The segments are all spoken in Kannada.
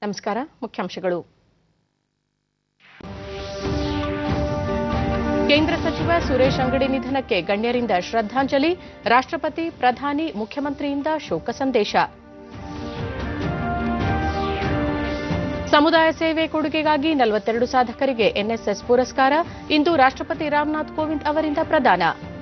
ನಮಸ್ಕಾರ ಮುಖ್ಯಾಂಶಗಳು ಕೇಂದ್ರ ಸಚಿವ ಸುರೇಶ್ ಅಂಗಡಿ ನಿಧನಕ್ಕೆ ಗಣ್ಯರಿಂದ ಶ್ರದ್ಧಾಂಜಲಿ ರಾಷ್ಟ್ರಪತಿ ಪ್ರಧಾನಿ ಮುಖ್ಯಮಂತ್ರಿಯಿಂದ ಶೋಕ ಸಂದೇಶ ಸಮುದಾಯ ಸೇವೆ ಕೊಡುಗೆಗಾಗಿ ನಲವತ್ತೆರಡು ಸಾಧಕರಿಗೆ ಎನ್ಎಸ್ಎಸ್ ಪುರಸ್ಕಾರ ಇಂದು ರಾಷ್ಟ್ರಪತಿ ರಾಮನಾಥ್ ಕೋವಿಂದ್ ಅವರಿಂದ ಪ್ರದಾನ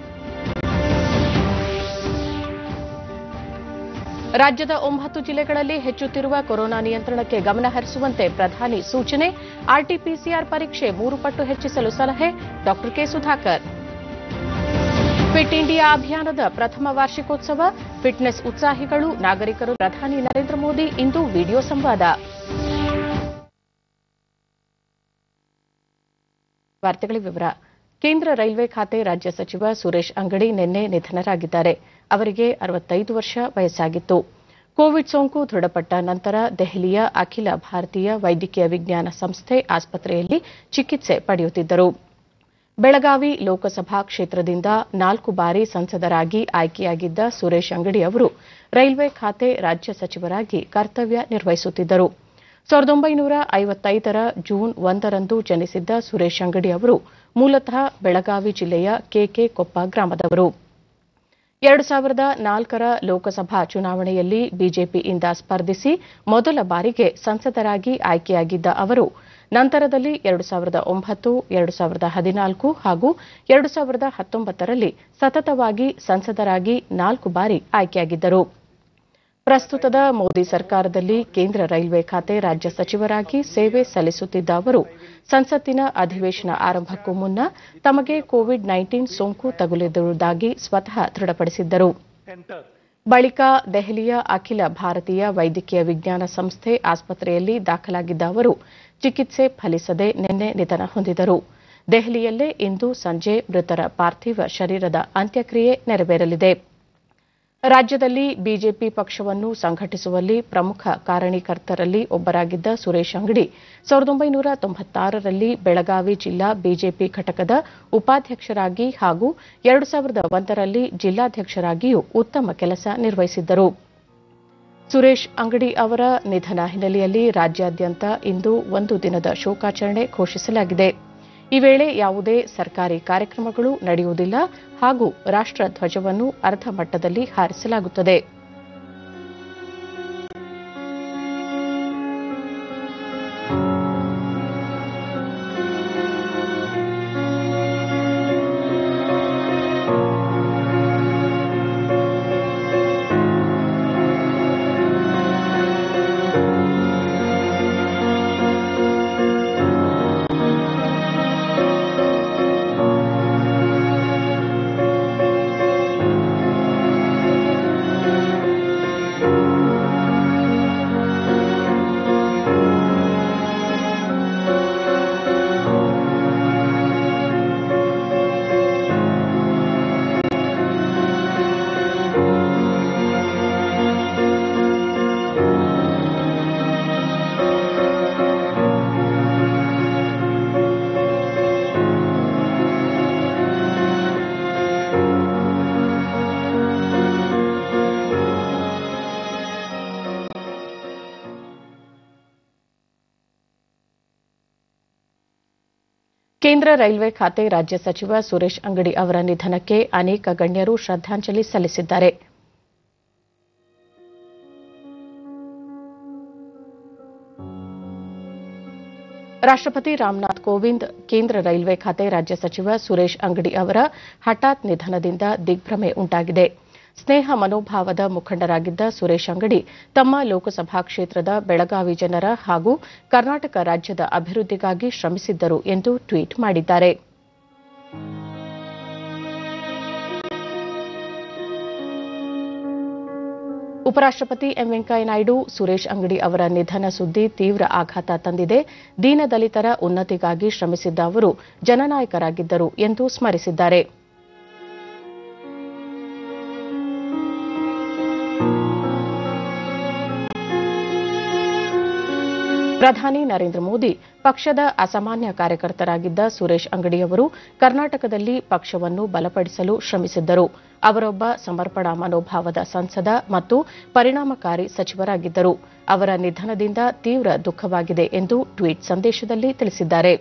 ರಾಜ್ಯದ ಒಂಬತ್ತು ಜಿಲ್ಲೆಗಳಲ್ಲಿ ಹೆಚ್ಚುತ್ತಿರುವ ಕೊರೋನಾ ನಿಯಂತ್ರಣಕ್ಕೆ ಗಮನ ಹರಿಸುವಂತೆ ಪ್ರಧಾನಿ ಸೂಚನೆ ಆರ್ಟಿಪಿಸಿಆರ್ ಪರೀಕ್ಷೆ ಮೂರು ಪಟ್ಟು ಹೆಚ್ಚಿಸಲು ಸಲಹೆ ಡಾ ಕೆ ಸುಧಾಕರ್ ಫಿಟ್ ಇಂಡಿಯಾ ಅಭಿಯಾನದ ಪ್ರಥಮ ವಾರ್ಷಿಕೋತ್ಸವ ಫಿಟ್ನೆಸ್ ಉತ್ಸಾಹಿಗಳು ನಾಗರಿಕರು ಪ್ರಧಾನಿ ನರೇಂದ್ರ ಮೋದಿ ಇಂದು ವಿಡಿಯೋ ಸಂವಾದ ವಾರ್ತೆಗಳ ವಿವರ ಕೇಂದ್ರ ರೈಲ್ವೆ ಖಾತೆ ರಾಜ್ಯ ಸಚಿವ ಸುರೇಶ್ ಅಂಗಡಿ ನಿನ್ನೆ ನಿಧನರಾಗಿದ್ದಾರೆ ಅವರಿಗೆ ಅರವತ್ತೈದು ವರ್ಷ ವಯಸ್ಸಾಗಿತ್ತು ಕೋವಿಡ್ ಸೋಂಕು ದೃಢಪಟ್ಟ ನಂತರ ದೆಹಲಿಯ ಅಖಿಲ ಭಾರತೀಯ ವೈದ್ಯಕೀಯ ವಿಜ್ಞಾನ ಸಂಸ್ಥೆ ಆಸ್ಪತ್ರೆಯಲ್ಲಿ ಚಿಕಿತ್ಸೆ ಪಡೆಯುತ್ತಿದ್ದರು ಬೆಳಗಾವಿ ಲೋಕಸಭಾ ಕ್ಷೇತ್ರದಿಂದ ನಾಲ್ಕು ಬಾರಿ ಸಂಸದರಾಗಿ ಆಯ್ಕೆಯಾಗಿದ್ದ ಸುರೇಶ್ ಅಂಗಡಿ ಅವರು ರೈಲ್ವೆ ಖಾತೆ ರಾಜ್ಯ ಸಚಿವರಾಗಿ ಕರ್ತವ್ಯ ನಿರ್ವಹಿಸುತ್ತಿದ್ದರು ಸಾವಿರದ ಒಂಬೈನೂರ ಐವತ್ತೈದರ ಜೂನ್ ಒಂದರಂದು ಜನಿಸಿದ್ದ ಸುರೇಶ್ ಅಂಗಡಿ ಅವರು ಮೂಲತಃ ಬೆಳಗಾವಿ ಜಿಲ್ಲೆಯ ಕೆಕೆ ಕೊಪ್ಪ ಗ್ರಾಮದವರು ಎರಡು ಸಾವಿರದ ನಾಲ್ಕರ ಲೋಕಸಭಾ ಚುನಾವಣೆಯಲ್ಲಿ ಬಿಜೆಪಿಯಿಂದ ಸ್ಪರ್ಧಿಸಿ ಮೊದಲ ಬಾರಿಗೆ ಸಂಸದರಾಗಿ ಆಯ್ಕೆಯಾಗಿದ್ದ ಅವರು ನಂತರದಲ್ಲಿ ಎರಡು ಸಾವಿರದ ಒಂಬತ್ತು ಎರಡು ಸಾವಿರದ ಹದಿನಾಲ್ಕು ಹಾಗೂ ಎರಡು ಸಾವಿರದ ಹತ್ತೊಂಬತ್ತರಲ್ಲಿ ಸತತವಾಗಿ ಸಂಸದರಾಗಿ ನಾಲ್ಕು ಬಾರಿ ಆಯ್ಕೆಯಾಗಿದ್ದರು ಪ್ರಸ್ತುತದ ಮೋದಿ ಸರ್ಕಾರದಲ್ಲಿ ಕೇಂದ್ರ ರೈಲ್ವೆ ಖಾತೆ ರಾಜ್ಯ ಸಚಿವರಾಗಿ ಸೇವೆ ಸಲ್ಲಿಸುತ್ತಿದ್ದ ಅವರು ಸಂಸತ್ತಿನ ಅಧಿವೇಶನ ಆರಂಭಕ್ಕೂ ಮುನ್ನ ತಮಗೆ ಕೋವಿಡ್ ನೈನ್ಟೀನ್ ಸೋಂಕು ತಗುಲಿರುವುದಾಗಿ ಸ್ವತಃ ದೃಢಪಡಿಸಿದ್ದರು ಬಳಿಕ ದೆಹಲಿಯ ಅಖಿಲ ಭಾರತೀಯ ವೈದ್ಯಕೀಯ ವಿಜ್ಞಾನ ಸಂಸ್ಥೆ ಆಸ್ಪತ್ರೆಯಲ್ಲಿ ದಾಖಲಾಗಿದ್ದ ಅವರು ಚಿಕಿತ್ಸೆ ಫಲಿಸದೆ ನಿನ್ನೆ ನಿಧನ ಹೊಂದಿದರು ದೆಹಲಿಯಲ್ಲೇ ಇಂದು ಸಂಜೆ ಮೃತರ ಪಾರ್ಥಿವ ಶರೀರದ ಅಂತ್ಯಕ್ರಿಯೆ ನೆರವೇರಲಿದೆ ರಾಜ್ಯದಲ್ಲಿ ಬಿಜೆಪಿ ಪಕ್ಷವನ್ನು ಸಂಘಟಿಸುವಲ್ಲಿ ಪ್ರಮುಖ ಕಾರಣೀಕರ್ತರಲ್ಲಿ ಒಬ್ಬರಾಗಿದ್ದ ಸುರೇಶ್ ಅಂಗಡಿ ಸಾವಿರದ ಒಂಬೈನೂರ ತೊಂಬತ್ತಾರರಲ್ಲಿ ಬೆಳಗಾವಿ ಜಿಲ್ಲಾ ಬಿಜೆಪಿ ಘಟಕದ ಉಪಾಧ್ಯಕ್ಷರಾಗಿ ಹಾಗೂ ಎರಡು ಸಾವಿರದ ಒಂದರಲ್ಲಿ ಜಿಲ್ಲಾಧ್ಯಕ್ಷರಾಗಿಯೂ ಉತ್ತಮ ಕೆಲಸ ನಿರ್ವಹಿಸಿದ್ದರು ಸುರೇಶ್ ಅಂಗಡಿ ಅವರ ನಿಧನ ಹಿನ್ನೆಲೆಯಲ್ಲಿ ರಾಜ್ಯಾದ್ಯಂತ ಇಂದು ಒಂದು ದಿನದ ಶೋಕಾಚರಣೆ ಘೋಷಿಸಲಾಗಿದೆ ಈ ವೇಳೆ ಯಾವುದೇ ಸರ್ಕಾರಿ ಕಾರ್ಯಕ್ರಮಗಳು ನಡೆಯುವುದಿಲ್ಲ ಹಾಗೂ ರಾಷ್ಟ್ರ ಧ್ವಜವನ್ನು ಅರ್ಧ ಮಟ್ಟದಲ್ಲಿ ಹಾರಿಸಲಾಗುತ್ತದೆ ಕೇಂದ್ರ ರೈಲ್ವೆ ಖಾತೆ ರಾಜ್ಯ ಸಚಿವ ಸುರೇಶ್ ಅಂಗಡಿ ಅವರ ನಿಧನಕ್ಕೆ ಅನೇಕ ಗಣ್ಯರು ಶ್ರದ್ಧಾಂಜಲಿ ಸಲ್ಲಿಸಿದ್ದಾರೆ ರಾಷ್ಟ್ರಪತಿ ರಾಮನಾಥ್ ಕೋವಿಂದ್ ಕೇಂದ್ರ ರೈಲ್ವೆ ಖಾತೆ ರಾಜ್ಯ ಸಚಿವ ಸುರೇಶ್ ಅಂಗಡಿ ಅವರ ಹಠಾತ್ ನಿಧನದಿಂದ ದಿಗ್ಭ್ರಮೆ ಉಂಟಾಗಿದೆ ಸ್ನೇಹ ಮನೋಭಾವದ ಮುಖಂಡರಾಗಿದ್ದ ಸುರೇಶ್ ಅಂಗಡಿ ತಮ್ಮ ಲೋಕಸಭಾ ಕ್ಷೇತ್ರದ ಬೆಳಗಾವಿ ಜನರ ಹಾಗೂ ಕರ್ನಾಟಕ ರಾಜ್ಯದ ಅಭಿವೃದ್ಧಿಗಾಗಿ ಶ್ರಮಿಸಿದ್ದರು ಎಂದು ಟ್ವೀಟ್ ಮಾಡಿದ್ದಾರೆ ಉಪರಾಷ್ಟ್ರಪತಿ ಎಂ ವೆಂಕಯ್ಯನಾಯ್ಡು ಸುರೇಶ್ ಅಂಗಡಿ ಅವರ ನಿಧನ ಸುದ್ದಿ ತೀವ್ರ ಆಘಾತ ತಂದಿದೆ ದೀನದಲಿತರ ಉನ್ನತಿಗಾಗಿ ಶ್ರಮಿಸಿದ್ದ ಅವರು ಜನನಾಯಕರಾಗಿದ್ದರು ಎಂದು ಸ್ಮರಿಸಿದ್ದಾರೆ ಪ್ರಧಾನಿ ನರೇಂದ್ರ ಮೋದಿ ಪಕ್ಷದ ಅಸಾಮಾನ್ಯ ಕಾರ್ಯಕರ್ತರಾಗಿದ್ದ ಸುರೇಶ್ ಅಂಗಡಿಯವರು ಕರ್ನಾಟಕದಲ್ಲಿ ಪಕ್ಷವನ್ನು ಬಲಪಡಿಸಲು ಶ್ರಮಿಸಿದ್ದರು ಅವರೊಬ್ಬ ಸಮರ್ಪಣಾ ಮನೋಭಾವದ ಸಂಸದ ಮತ್ತು ಪರಿಣಾಮಕಾರಿ ಸಚಿವರಾಗಿದ್ದರು ಅವರ ನಿಧನದಿಂದ ತೀವ್ರ ದುಃಖವಾಗಿದೆ ಎಂದು ಟ್ವೀಟ್ ಸಂದೇಶದಲ್ಲಿ ತಿಳಿಸಿದ್ದಾರೆ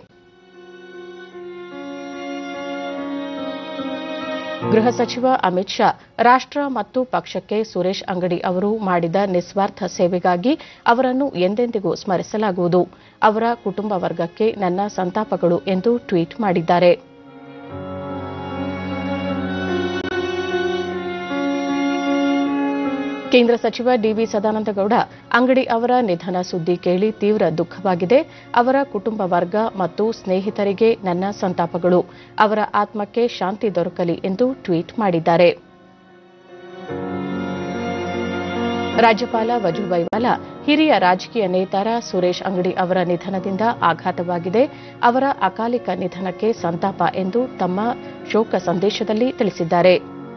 ಗೃಹ ಸಚಿವ ಅಮಿತ್ ಶಾ ರಾಷ್ಟ್ರ ಮತ್ತು ಪಕ್ಷಕ್ಕೆ ಸುರೇಶ್ ಅಂಗಡಿ ಅವರು ಮಾಡಿದ ನಿಸ್ವಾರ್ಥ ಸೇವೆಗಾಗಿ ಅವರನ್ನು ಎಂದೆಂದಿಗೂ ಸ್ಮರಿಸಲಾಗುವುದು ಅವರ ಕುಟುಂಬ ವರ್ಗಕ್ಕೆ ನನ್ನ ಸಂತಾಪಗಳು ಎಂದು ಟ್ವೀಟ್ ಮಾಡಿದ್ದಾರೆ ಕೇಂದ್ರ ಸಚಿವ ಡಿವಿ ಸದಾನಂದಗೌಡ ಅಂಗಡಿ ಅವರ ನಿಧನ ಸುದ್ದಿ ಕೇಳಿ ತೀವ್ರ ದುಃಖವಾಗಿದೆ ಅವರ ಕುಟುಂಬ ವರ್ಗ ಮತ್ತು ಸ್ನೇಹಿತರಿಗೆ ನನ್ನ ಸಂತಾಪಗಳು ಅವರ ಆತ್ಮಕ್ಕೆ ಶಾಂತಿ ದೊರಕಲಿ ಎಂದು ಟ್ವೀಟ್ ಮಾಡಿದ್ದಾರೆ ರಾಜ್ಯಪಾಲ ವಜೂಭಾಯಿ ವಾಲಾ ಹಿರಿಯ ರಾಜಕೀಯ ನೇತಾರ ಸುರೇಶ್ ಅಂಗಡಿ ಅವರ ನಿಧನದಿಂದ ಆಘಾತವಾಗಿದೆ ಅವರ ಅಕಾಲಿಕ ನಿಧನಕ್ಕೆ ಸಂತಾಪ ಎಂದು ತಮ್ಮ ಶೋಕ ಸಂದೇಶದಲ್ಲಿ ತಿಳಿಸಿದ್ದಾರೆ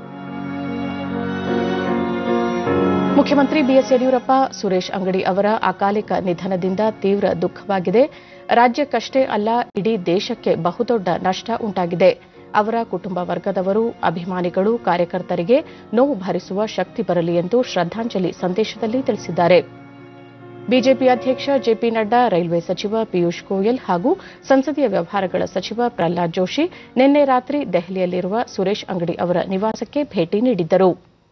ಮುಖ್ಯಮಂತ್ರಿ ಬಿಎಸ್ ಯಡಿಯೂರಪ್ಪ ಸುರೇಶ್ ಅಂಗಡಿ ಅವರ ಅಕಾಲಿಕ ನಿಧನದಿಂದ ತೀವ್ರ ದುಃಖವಾಗಿದೆ ರಾಜ್ಯಕ್ಕಷ್ಟೇ ಅಲ್ಲ ಇಡೀ ದೇಶಕ್ಕೆ ಬಹುದೊಡ್ಡ ನಷ್ಟ ಉಂಟಾಗಿದೆ ಅವರ ಕುಟುಂಬ ವರ್ಗದವರು ಅಭಿಮಾನಿಗಳು ಕಾರ್ಯಕರ್ತರಿಗೆ ನೋವು ಭರಿಸುವ ಶಕ್ತಿ ಬರಲಿ ಎಂದು ಶ್ರದ್ದಾಂಜಲಿ ಸಂದೇಶದಲ್ಲಿ ತಿಳಿಸಿದ್ದಾರೆ ಬಿಜೆಪಿ ಅಧ್ಯಕ್ಷ ಜೆಪಿ ನಡ್ಡಾ ರೈಲ್ವೆ ಸಚಿವ ಪಿಯೂಷ್ ಗೋಯಲ್ ಹಾಗೂ ಸಂಸದೀಯ ವ್ಯವಹಾರಗಳ ಸಚಿವ ಪ್ರಹ್ಲಾದ್ ಜೋಶಿ ನಿನ್ನೆ ರಾತ್ರಿ ದೆಹಲಿಯಲ್ಲಿರುವ ಸುರೇಶ್ ಅಂಗಡಿ ಅವರ ನಿವಾಸಕ್ಕೆ ಭೇಟಿ ನೀಡಿದ್ದರು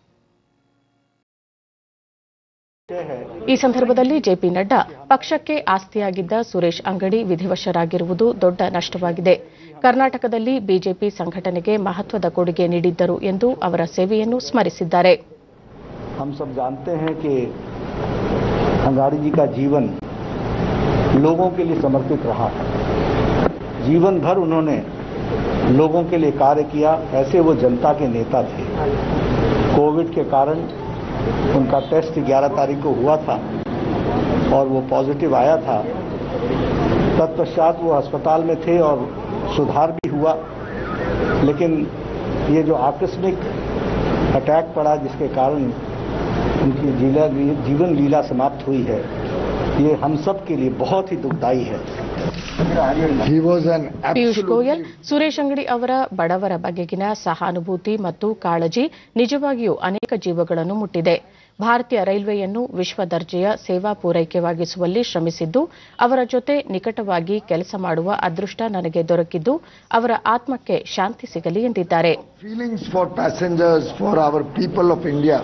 ಈ ಸಂದರ್ಭದಲ್ಲಿ ಜೆಪಿ ನಡ್ಡಾ ಪಕ್ಷಕ್ಕೆ ಆಸ್ತಿಯಾಗಿದ್ದ ಸುರೇಶ್ ಅಂಗಡಿ ವಿಧಿವಶರಾಗಿರುವುದು ದೊಡ್ಡ ನಷ್ಟವಾಗಿದೆ ಕರ್ನಾಟಕದಲ್ಲಿ ಬಿಜೆಪಿ ಸಂಘಟನೆಗೆ ಮಹತ್ವದ ಕೊಡುಗೆ ನೀಡಿದ್ದರು ಎಂದು ಅವರ ಸೇವೆಯನ್ನು ಸ್ಮರಿಸಿದ್ದಾರೆ हम सब जानते हैं कि अंगाड़ी जी का जीवन लोगों के लिए समर्पित रहा है जीवन भर उन्होंने लोगों के लिए कार्य किया ऐसे वो जनता के नेता थे कोविड के कारण उनका टेस्ट 11 तारीख को हुआ था और वो पॉजिटिव आया था तत्पश्चात वो अस्पताल में थे और सुधार भी हुआ लेकिन ये जो आकस्मिक अटैक पड़ा जिसके कारण उनकी जीला जीवन लीला समाप्त हुई है ये हम सब के लिए बहुत ही दुखदाई है He was an Piyush Goyal absolutely Suresh ಅಂಗಡಿ ಅವರ ಬಡವರ ಬಗೆಗಿನ ಸಹಾನುಭೂತಿ ಮತ್ತು ಕಾಳಜಿ ನಿಜವಾಗಿಯೂ ಅನೇಕ ಜೀವಗಳನ್ನು ಮುಟ್ಟಿದೆ ಭಾರತೀಯ ರೈಲ್ವೆಯನ್ನು ವಿಶ್ವ ದರ್ಜೆಯ ಸೇವಾ ಪೂರೈಕೆವಾಗಿಸುವಲ್ಲಿ ಶ್ರಮಿಸಿದ್ದು ಅವರ ಜೊತೆ ನಿಕಟವಾಗಿ ಕೆಲಸ ಮಾಡುವ ಅದೃಷ್ಟ ನನಗೆ ದೊರಕಿದ್ದು ಅವರ ಆತ್ಮಕ್ಕೆ ಶಾಂತಿ ಸಿಗಲಿ ಎಂದಿದ್ದಾರೆ feelings for passengers, for our people of India.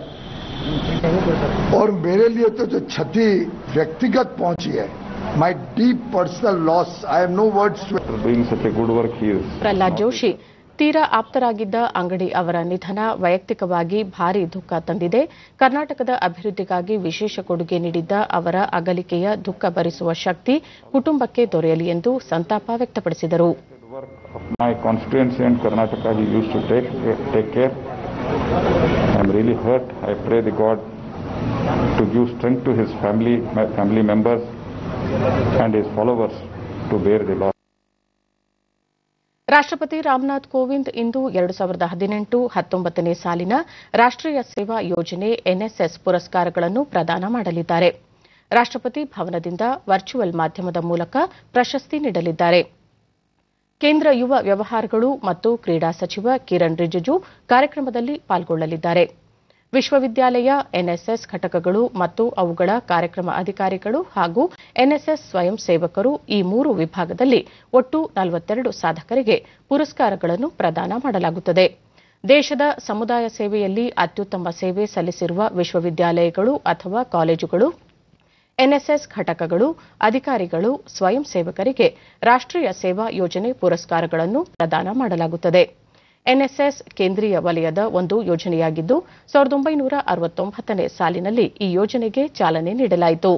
और मेरे लिए तो जो क्षति व्यक्तिगत पहुंची है my deep personal loss I have no words to doing such a good work he is. Prahlad Joshi ತೀರಾ ಆಪ್ತರಾಗಿದ್ದ ಅಂಗಡಿ ಅವರ ನಿಧನ ವೈಯಕ್ತಿಕವಾಗಿ ಭಾರಿ ದುಃಖ ತಂದಿದೆ ಕರ್ನಾಟಕದ ಅಭಿವೃದ್ಧಿಗಾಗಿ ವಿಶೇಷ ಕೊಡುಗೆ ನೀಡಿದ್ದ ಅವರ ಅಗಲಿಕೆಯ ದುಃಖ ಭರಿಸುವ ಶಕ್ತಿ ಕುಟುಂಬಕ್ಕೆ ದೊರೆಯಲಿ ಎಂದು ಸಂತಾಪ ವ್ಯಕ್ತಪಡಿಸಿದರು The work of my constituency and Karnataka he used to take, take care. I am really hurt. I pray the God to give strength to his family, my family members and his followers to bear the loss. ರಾಷ್ಟ್ರಪತಿ ರಾಮನಾಥ್ ಕೋವಿಂದ್ ಇಂದು ಎರಡು ಸಾವಿರದ ಹದಿನೆಂಟು ಹತ್ತೊಂಬತ್ತನೇ ಸಾಲಿನ ರಾಷ್ಟ್ರೀಯ ಸೇವಾ ಯೋಜನೆ ಎನ್ಎಸ್ಎಸ್ ಪುರಸ್ಕಾರಗಳನ್ನು ಪ್ರದಾನ ಮಾಡಲಿದ್ದಾರೆ ರಾಷ್ಟ್ರಪತಿ ಭವನದಿಂದ ವರ್ಚುವಲ್ ಮಾಧ್ಯಮದ ಮೂಲಕ ಪ್ರಶಸ್ತಿ ನೀಡಲಿದ್ದಾರೆ ಕೇಂದ್ರ ಯುವ ವ್ಯವಹಾರಗಳು ಮತ್ತು ಕ್ರೀಡಾ ಸಚಿವ ಕಿರಣ್ ರಿಜಿಜು ಕಾರ್ಯಕ್ರಮದಲ್ಲಿ ಪಾಲ್ಗೊಳ್ಳಲಿದ್ದಾರೆ ವಿಶ್ವವಿದ್ಯಾಲಯ ಎನ್ಎಸ್ಎಸ್ ಘಟಕಗಳು ಮತ್ತು ಅವುಗಳ ಕಾರ್ಯಕ್ರಮ ಅಧಿಕಾರಿಗಳು ಹಾಗೂ ಎನ್ಎಸ್ಎಸ್ ಸ್ವಯಂ ಸೇವಕರು ಈ ಮೂರು ವಿಭಾಗದಲ್ಲಿ ಒಟ್ಟು ನಲವತ್ತೆರಡು ಸಾಧಕರಿಗೆ ಪುರಸ್ಕಾರಗಳನ್ನು ಪ್ರದಾನ ಮಾಡಲಾಗುತ್ತದೆ ದೇಶದ ಸಮುದಾಯ ಸೇವೆಯಲ್ಲಿ ಅತ್ಯುತ್ತಮ ಸೇವೆ ಸಲ್ಲಿಸಿರುವ ವಿಶ್ವವಿದ್ಯಾಲಯಗಳು ಅಥವಾ ಕಾಲೇಜುಗಳು ಎನ್ಎಸ್ಎಸ್ ಘಟಕಗಳು ಅಧಿಕಾರಿಗಳು ಸ್ವಯಂ ಸೇವಕರಿಗೆ ರಾಷ್ಟ್ರೀಯ ಸೇವಾ ಯೋಜನೆ ಪುರಸ್ಕಾರಗಳನ್ನು ಪ್ರದಾನ ಮಾಡಲಾಗುತ್ತದೆ ಎನ್ಎಸ್ಎಸ್ ಕೇಂದ್ರೀಯ ವಲಯದ ಒಂದು ಯೋಜನೆಯಾಗಿದ್ದು ಸಾವಿರದ ಒಂಬೈನೂರ ಅರವತ್ತೊಂಬತ್ತನೇ ಸಾಲಿನಲ್ಲಿ ಈ ಯೋಜನೆಗೆ ಚಾಲನೆ ನೀಡಲಾಯಿತು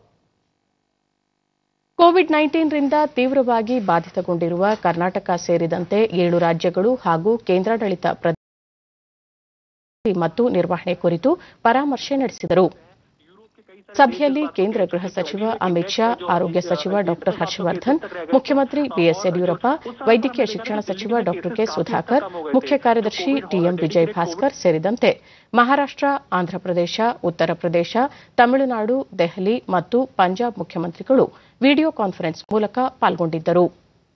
ಕೋವಿಡ್ ನೈನ್ಟೀನ್ರಿಂದ ತೀವ್ರವಾಗಿ ಬಾಧಿತಗೊಂಡಿರುವ ಕರ್ನಾಟಕ ಸೇರಿದಂತೆ ಏಳು ರಾಜ್ಯಗಳು ಹಾಗೂ ಕೇಂದ್ರಾಡಳಿತ ಪ್ರದೇಶ ಮತ್ತು ನಿರ್ವಹಣೆ ಕುರಿತು ಪರಾಮರ್ಶೆ ನಡೆಸಿದರು ಸಭೆಯಲ್ಲಿ ಕೇಂದ್ರ ಗೃಹ ಸಚಿವ ಅಮಿತ್ ಶಾ ಆರೋಗ್ಯ ಸಚಿವ ಡಾ ಹರ್ಷವರ್ಧನ್ ಮುಖ್ಯಮಂತ್ರಿ ಬಿಎಸ್ ಯಡಿಯೂರಪ್ಪ ವೈದ್ಯಕೀಯ ಶಿಕ್ಷಣ ಸಚಿವ ಡಾ ಕೆ ಸುಧಾಕರ್ ಮುಖ್ಯ ಕಾರ್ಯದರ್ಶಿ ಟಿಎಂ ವಿಜಯ್ ಭಾಸ್ಕರ್ ಸೇರಿದಂತೆ ಮಹಾರಾಷ್ಟ್ರ ಆಂಧ್ರಪ್ರದೇಶ ಉತ್ತರ ಪ್ರದೇಶ ತಮಿಳುನಾಡು ದೆಹಲಿ ಮತ್ತು ಪಂಜಾಬ್ ಮುಖ್ಯಮಂತ್ರಿಗಳು ವಿಡಿಯೋ ಕಾನ್ಫರೆನ್ಸ್ ಮೂಲಕ ಪಾಲ್ಗೊಂಡಿದ್ದರು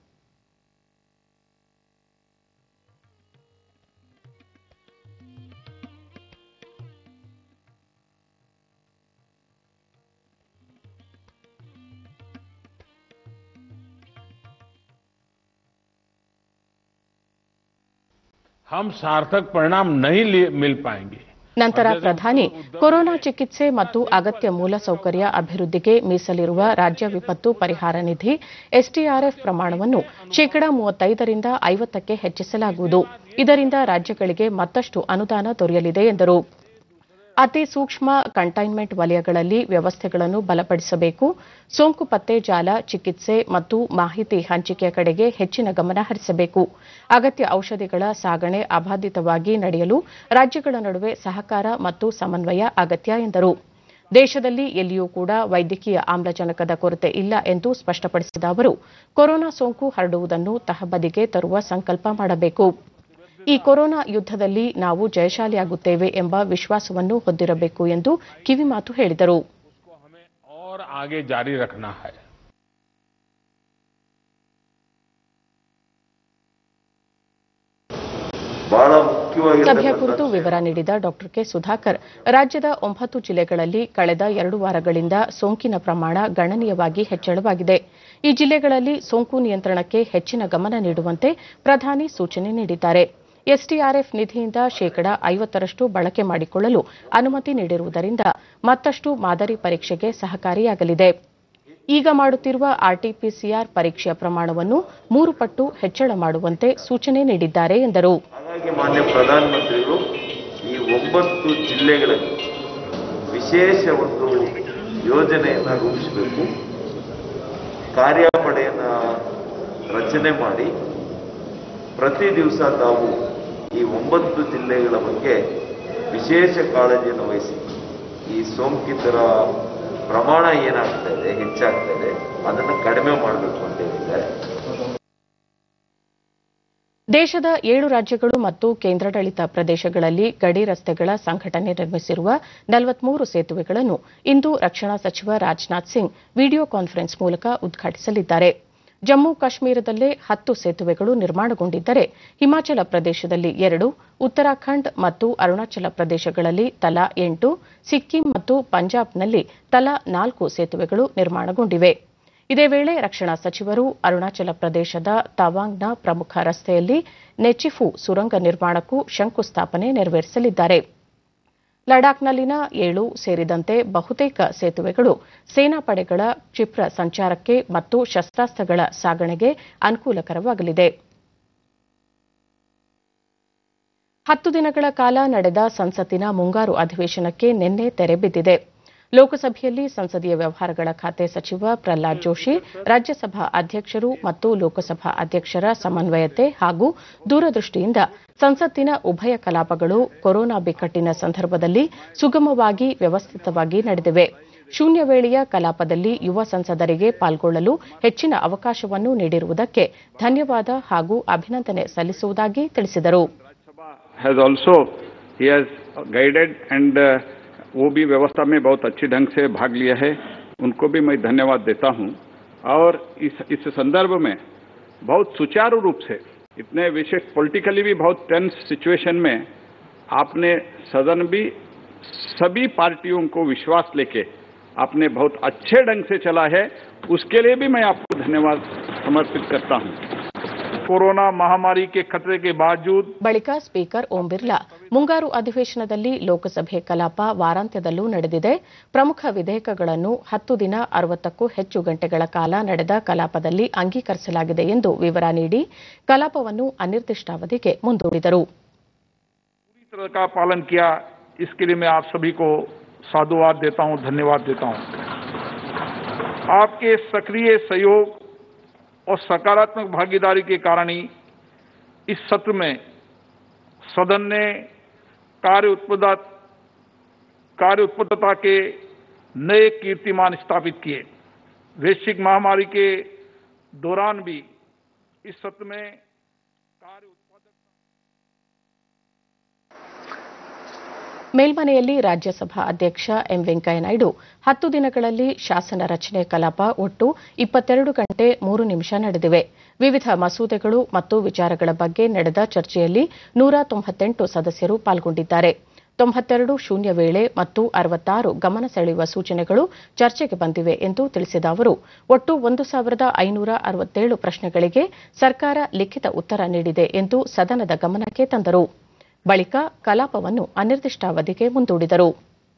हम सार्थक परिणाम नहीं ले- मिल पाएंगे ನಂತರ ಪ್ರಧಾನಿ ಕೊರೋನಾ ಚಿಕಿತ್ಸೆ ಮತ್ತು ಅಗತ್ಯ ಮೂಲಸೌಕರ್ಯ ಅಭಿವೃದ್ಧಿಗೆ ಮೀಸಲಿರುವ ರಾಜ್ಯ ವಿಪತ್ತು ಪರಿಹಾರ ನಿಧಿ ಎಸ್ಡಿಆರ್ಎಫ್ ಪ್ರಮಾಣವನ್ನು ಶೇಕಡಾ ಮೂವತ್ತೈದರಿಂದ ಐವತ್ತಕ್ಕೆ ಹೆಚ್ಚಿಸಲಾಗುವುದು ಇದರಿಂದ ರಾಜ್ಯಗಳಿಗೆ ಮತ್ತಷ್ಟು ಅನುದಾನ ದೊರೆಯಲಿದೆ ಎಂದರು ಅತಿ ಸೂಕ್ಷ್ಮ ಕಂಟೈನ್ಮೆಂಟ್ ವಲಯಗಳಲ್ಲಿ ವ್ಯವಸ್ಥೆಗಳನ್ನು ಬಲಪಡಿಸಬೇಕು ಸೋಂಕು ಪತ್ತೆ ಜಾಲ ಚಿಕಿತ್ಸೆ ಮತ್ತು ಮಾಹಿತಿ ಹಂಚಿಕೆಯ ಕಡೆಗೆ ಹೆಚ್ಚಿನ ಗಮನ ಹರಿಸಬೇಕು ಅಗತ್ಯ ಔಷಧಿಗಳ ಸಾಗಣೆ ಅಬಾಧಿತವಾಗಿ ನಡೆಯಲು ರಾಜ್ಯಗಳ ನಡುವೆ ಸಹಕಾರ ಮತ್ತು ಸಮನ್ವಯ ಅಗತ್ಯ ಎಂದರು ದೇಶದಲ್ಲಿ ಎಲ್ಲಿಯೂ ಕೂಡ ವೈದ್ಯಕೀಯ ಆಮ್ಲಜನಕದ ಕೊರತೆ ಇಲ್ಲ ಎಂದು ಸ್ಪಷ್ಟಪಡಿಸಿದ ಅವರು ಕೊರೋನಾ ಸೋಂಕು ಹರಡುವುದನ್ನು ತಹಬದಿಗೆ ತರುವ ಸಂಕಲ್ಪ ಮಾಡಬೇಕು ಈ ಕೊರೋನಾ ಯುದ್ದದಲ್ಲಿ ನಾವು ಜಯಶಾಲಿಯಾಗುತ್ತೇವೆ ಎಂಬ ವಿಶ್ವಾಸವನ್ನು ಹೊಂದಿರಬೇಕು ಎಂದು ಕಿವಿಮಾತು ಹೇಳಿದರು और आगे जारी रखना है ಬಹಳ ಸಭೆಯ ಕುರಿತು ಮುಖ್ಯವಾಗಿ ವಿವರ ನೀಡಿದ ಡಾ ಕೆ ಸುಧಾಕರ್ ರಾಜ್ಯದ ಒಂಬತ್ತು ಜಿಲ್ಲೆಗಳಲ್ಲಿ ಕಳೆದ ಎರಡು ವಾರಗಳಿಂದ ಸೋಂಕಿನ ಪ್ರಮಾಣ ಗಣನೀಯವಾಗಿ ಹೆಚ್ಚಳವಾಗಿದೆ ಈ ಜಿಲ್ಲೆಗಳಲ್ಲಿ ಸೋಂಕು ನಿಯಂತ್ರಣಕ್ಕೆ ಹೆಚ್ಚಿನ ಗಮನ ನೀಡುವಂತೆ ಪ್ರಧಾನಿ ಸೂಚನೆ ನೀಡಿದ್ದಾರೆ ಎಸ್ಡಿಆರ್ಎಫ್ ನಿಧಿಯಿಂದ ಶೇಕಡಾ ಐವತ್ತರಷ್ಟು ಬಳಕೆ ಮಾಡಿಕೊಳ್ಳಲು ಅನುಮತಿ ನೀಡಿರುವುದರಿಂದ ಮತ್ತಷ್ಟು ಮಾದರಿ ಪರೀಕ್ಷೆಗೆ ಸಹಕಾರಿಯಾಗಲಿದೆ ಈಗ ಮಾಡುತ್ತಿರುವ ಆರ್ಟಿಪಿಸಿಆರ್ ಪರೀಕ್ಷೆಯ ಪ್ರಮಾಣವನ್ನು ಮೂರು ಪಟ್ಟು ಹೆಚ್ಚಳ ಮಾಡುವಂತೆ ಸೂಚನೆ ನೀಡಿದ್ದಾರೆ ಎಂದರು ಹಾಗಾಗಿ ಮಾನ್ಯ ಪ್ರಧಾನಮಂತ್ರಿಗಳು ಈ ಒಂಬತ್ತು ಜಿಲ್ಲೆಗಳಲ್ಲಿ ವಿಶೇಷ ಒಂದು ಯೋಜನೆಯನ್ನು ರೂಪಿಸಬೇಕು ಕಾರ್ಯಪಡೆಯನ್ನ ರಚನೆ ಮಾಡಿ ಪ್ರತಿ ದಿವಸ ತಾವು ಈ ಒಂಬತ್ತು ಜಿಲ್ಲೆಗಳ ಬಗ್ಗೆ ವಿಶೇಷ ಕಾಳಜಿಯನ್ನು ವಹಿಸಿ ಈ ಸೋಂಕಿತರ ಪ್ರಮಾಣ ಏನಾಗ್ತಾ ಇದೆ ಹೆಚ್ಚಾಗ್ತಾ ಇದೆ ಅದನ್ನು ಕಡಿಮೆ ಮಾಡಬೇಕು ಅಂತ ಹೇಳಿದ್ದಾರೆ ದೇಶದ ಏಳು ರಾಜ್ಯಗಳು ಮತ್ತು ಕೇಂದ್ರಾಡಳಿತ ಪ್ರದೇಶಗಳಲ್ಲಿ ಗಡಿ ರಸ್ತೆಗಳ ಸಂಘಟನೆ ನಿರ್ಮಿಸಿರುವ ನಲವತ್ಮೂರು ಸೇತುವೆಗಳನ್ನು ಇಂದು ರಕ್ಷಣಾ ಸಚಿವ ರಾಜನಾಥ್ ಸಿಂಗ್ ವಿಡಿಯೋ ಕಾನ್ಫರೆನ್ಸ್ ಮೂಲಕ ಉದ್ಘಾಟಿಸಲಿದ್ದಾರೆ ಜಮ್ಮು ಕಾಶ್ಮೀರದಲ್ಲೇ ಹತ್ತು ಸೇತುವೆಗಳು ನಿರ್ಮಾಣಗೊಂಡಿದ್ದರೆ ಹಿಮಾಚಲ ಪ್ರದೇಶದಲ್ಲಿ ಎರಡು ಉತ್ತರಾಖಂಡ್ ಮತ್ತು ಅರುಣಾಚಲ ಪ್ರದೇಶಗಳಲ್ಲಿ ತಲಾ ಎಂಟು ಸಿಕ್ಕಿಂ ಮತ್ತು ಪಂಜಾಬ್ನಲ್ಲಿ ತಲಾ ನಾಲ್ಕು ಸೇತುವೆಗಳು ನಿರ್ಮಾಣಗೊಂಡಿವೆ ಇದೇ ವೇಳೆ ರಕ್ಷಣಾ ಸಚಿವರು ಅರುಣಾಚಲ ಪ್ರದೇಶದ ತವಾಂಗ್ನ ಪ್ರಮುಖ ರಸ್ತೆಯಲ್ಲಿ ನೆಚಿಫು ಸುರಂಗ ನಿರ್ಮಾಣಕ್ಕೂ ಶಂಕುಸ್ಥಾಪನೆ ನೆರವೇರಿಸಲಿದ್ದಾರೆ ಲಡಾಖ್ನಲ್ಲಿನ ಏಳು ಸೇರಿದಂತೆ ಬಹುತೇಕ ಸೇತುವೆಗಳು ಸೇನಾಪಡೆಗಳ ಕ್ಷಿಪ್ರ ಸಂಚಾರಕ್ಕೆ ಮತ್ತು ಶಸ್ತ್ರಾಸ್ತ್ರಗಳ ಸಾಗಣೆಗೆ ಅನುಕೂಲಕರವಾಗಲಿದೆ ಹತ್ತು ದಿನಗಳ ಕಾಲ ನಡೆದ ಸಂಸತ್ತಿನ ಮುಂಗಾರು ಅಧಿವೇಶನಕ್ಕೆ ನಿನ್ನೆ ತೆರೆ ಬಿದ್ದಿದೆ ಲೋಕಸಭೆಯಲ್ಲಿ ಸಂಸದೀಯ ವ್ಯವಹಾರಗಳ ಖಾತೆ ಸಚಿವ ಪ್ರಹ್ಲಾದ್ ಜೋಶಿ ರಾಜ್ಯಸಭಾ ಅಧ್ಯಕ್ಷರು ಮತ್ತು ಲೋಕಸಭಾ ಅಧ್ಯಕ್ಷರ ಸಮನ್ವಯತೆ ಹಾಗೂ ದೂರದೃಷ್ಟಿಯಿಂದ ಸಂಸತ್ತಿನ ಉಭಯ ಕಲಾಪಗಳು ಕೊರೋನಾ ಬಿಕ್ಕಟ್ಟಿನ ಸಂದರ್ಭದಲ್ಲಿ ಸುಗಮವಾಗಿ ವ್ಯವಸ್ಥಿತವಾಗಿ ನಡೆದಿವೆ ಶೂನ್ಯ ವೇಳೆಯ ಕಲಾಪದಲ್ಲಿ ಯುವ ಸಂಸದರಿಗೆ ಪಾಲ್ಗೊಳ್ಳಲು ಹೆಚ್ಚಿನ ಅವಕಾಶವನ್ನು ನೀಡಿರುವುದಕ್ಕೆ ಧನ್ಯವಾದ ಹಾಗೂ ಅಭಿನಂದನೆ ಸಲ್ಲಿಸುವುದಾಗಿ ತಿಳಿಸಿದರು has also he has guided and uh, वो भी व्यवस्था में बहुत अच्छी ढंग से भाग लिया है उनको भी मैं धन्यवाद देता हूं और इस इस संदर्भ में बहुत सुचारू रूप से इतने विशेष पॉलिटिकली भी बहुत टेंस सिचुएशन में आपने सदन भी सभी पार्टियों को विश्वास लेके आपने बहुत अच्छे ढंग से चला है उसके लिए भी मैं आपको धन्यवाद समर्पित करता हूं कोरोना महामारी के खतरे के बावजूद ಬಳಿಕ ಸ್ಪೀಕರ್ ಓಂ ಬಿರ್ಲಾ ಮುಂಗಾರು ಅಧಿವೇಶನದಲ್ಲಿ ಲೋಕಸಭೆ ಕಲಾಪ ವಾರಾಂತ್ಯದಲ್ಲೂ ನಡೆದಿದೆ ಪ್ರಮುಖ ವಿಧೇಯಕಗಳನ್ನು ಹತ್ತು ದಿನ ಅರವತ್ತಕ್ಕೂ ಹೆಚ್ಚು ಗಂಟೆಗಳ ಕಾಲ ನಡೆದ ಕಲಾಪದಲ್ಲಿ ಅಂಗೀಕರಿಸಲಾಗಿದೆ ಎಂದು ವಿವರ ನೀಡಿ ಕಲಾಪವನ್ನು ಅನಿರ್ದಿಷ್ಟಾವಧಿಗೆ ಮುಂದೂಡಿದರು पूरी तरह का पालन किया इसके लिए मैं आप सभी को साधुवाद देता हूं धन्यवाद देता हूं आपके सक्रिय सहयोग और सकारात्मक भागीदारी के कारण ही इस सत्र में सदन ने कार्य उत्पादक कार्य उत्पादकता के नए कीर्तिमान स्थापित किए वैश्विक महामारी के दौरान भी इस सत्र में कार्य उत्पादक ಮೇಲ್ಮನೆಯಲ್ಲಿ ರಾಜ್ಯಸಭಾ ಅಧ್ಯಕ್ಷ ಎಂ ವೆಂಕಯ್ಯನಾಯ್ಡು ಹತ್ತು ದಿನಗಳಲ್ಲಿ ಶಾಸನ ರಚನೆ ಕಲಾಪ ಒಟ್ಟು ಇಪ್ಪತ್ತೆರಡು ಗಂಟೆ ಮೂರು ನಿಮಿಷ ನಡೆದಿವೆ ವಿವಿಧ ಮಸೂದೆಗಳು ಮತ್ತು ವಿಚಾರಗಳ ಬಗ್ಗೆ ನಡೆದ ಚರ್ಚೆಯಲ್ಲಿ ನೂರ ತೊಂಬತ್ತೆಂಟು ಸದಸ್ಯರು ಪಾಲ್ಗೊಂಡಿದ್ದಾರೆ ತೊಂಬತ್ತೆರಡು ಶೂನ್ಯ ವೇಳೆ ಮತ್ತು ಅರವತ್ತಾರು ಗಮನ ಸೆಳೆಯುವ ಸೂಚನೆಗಳು ಚರ್ಚೆಗೆ ಬಂದಿವೆ ಎಂದು ತಿಳಿಸಿದ ಅವರು ಒಟ್ಟು ಒಂದು ಸಾವಿರದ ಐನೂರ ಅರವತ್ತೇಳು ಪ್ರಶ್ನೆಗಳಿಗೆ ಸರ್ಕಾರ ಲಿಖಿತ ಉತ್ತರ ನೀಡಿದೆ ಎಂದು ಸದನದ ಗಮನಕ್ಕೆ ತಂದರು ಬಳಿಕ ಕಲಾಪವನ್ನು ಅನಿರ್ದಿಷ್ಟಾವಧಿಗೆ ಮುಂದೂಡಿದರು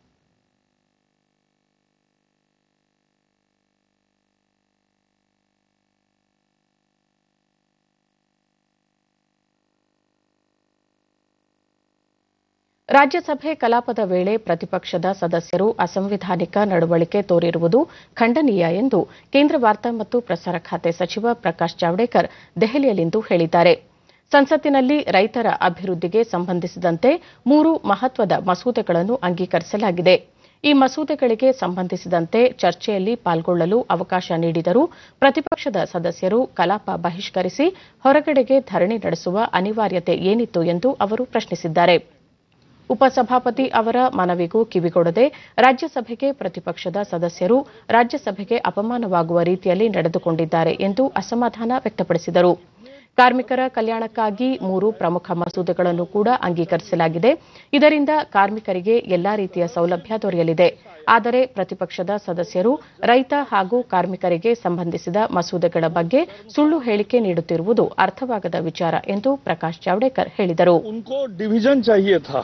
ರಾಜ್ಯಸಭೆ ಕಲಾಪದ ವೇಳೆ ಪ್ರತಿಪಕ್ಷದ ಸದಸ್ಯರು ಅಸಂವಿಧಾನಿಕ ನಡವಳಿಕೆ ತೋರಿರುವುದು ಖಂಡನೀಯ ಎಂದು ಕೇಂದ್ರ ವಾರ್ತಾ ಮತ್ತು ಪ್ರಸಾರ ಖಾತೆ ಸಚಿವ ಪ್ರಕಾಶ್ ಜಾವಡೇಕರ್ ದೆಹಲಿಯಲ್ಲಿಂದು ಹೇಳಿದ್ದಾರೆ ಸಂಸತ್ತಿನಲ್ಲಿ ರೈತರ ಅಭಿವೃದ್ಧಿಗೆ ಸಂಬಂಧಿಸಿದಂತೆ ಮೂರು ಮಹತ್ವದ ಮಸೂದೆಗಳನ್ನು ಅಂಗೀಕರಿಸಲಾಗಿದೆ ಈ ಮಸೂದೆಗಳಿಗೆ ಸಂಬಂಧಿಸಿದಂತೆ ಚರ್ಚೆಯಲ್ಲಿ ಪಾಲ್ಗೊಳ್ಳಲು ಅವಕಾಶ ನೀಡಿದರೂ ಪ್ರತಿಪಕ್ಷದ ಸದಸ್ಯರು ಕಲಾಪ ಬಹಿಷ್ಕರಿಸಿ ಹೊರಗಡೆಗೆ ಧರಣಿ ನಡೆಸುವ ಅನಿವಾರ್ಯತೆ ಏನಿತ್ತು ಎಂದು ಅವರು ಪ್ರಶ್ನಿಸಿದ್ದಾರೆ ಉಪಸಭಾಪತಿ ಅವರ ಮನವಿಗೂ ಕಿವಿಗೊಡದೆ ರಾಜ್ಯಸಭೆಗೆ ಪ್ರತಿಪಕ್ಷದ ಸದಸ್ಯರು ರಾಜ್ಯಸಭೆಗೆ ಅಪಮಾನವಾಗುವ ರೀತಿಯಲ್ಲಿ ನಡೆದುಕೊಂಡಿದ್ದಾರೆ ಎಂದು ಅಸಮಾಧಾನ ವ್ಯಕ್ತಪಡಿಸಿದರು ಕಾರ್ಮಿಕರ ಕಲ್ಯಾಣಕ್ಕಾಗಿ ಮೂರು ಪ್ರಮುಖ ಮಸೂದೆಗಳನ್ನು ಕೂಡ ಅಂಗೀಕರಿಸಲಾಗಿದೆ ಇದರಿಂದ ಕಾರ್ಮಿಕರಿಗೆ ಎಲ್ಲಾ ರೀತಿಯ ಸೌಲಭ್ಯ ದೊರೆಯಲಿದೆ ಆದರೆ ಪ್ರತಿಪಕ್ಷದ ಸದಸ್ಯರು ರೈತ ಹಾಗೂ ಕಾರ್ಮಿಕರಿಗೆ ಸಂಬಂಧಿಸಿದ ಮಸೂದೆಗಳ ಬಗ್ಗೆ ಸುಳ್ಳು ಹೇಳಿಕೆ ನೀಡುತ್ತಿರುವುದು ಅರ್ಥವಾಗದ ವಿಚಾರ ಎಂದು ಪ್ರಕಾಶ್ ಜಾವಡೇಕರ್ ಹೇಳಿದರು उनको डिवीजन चाहिए था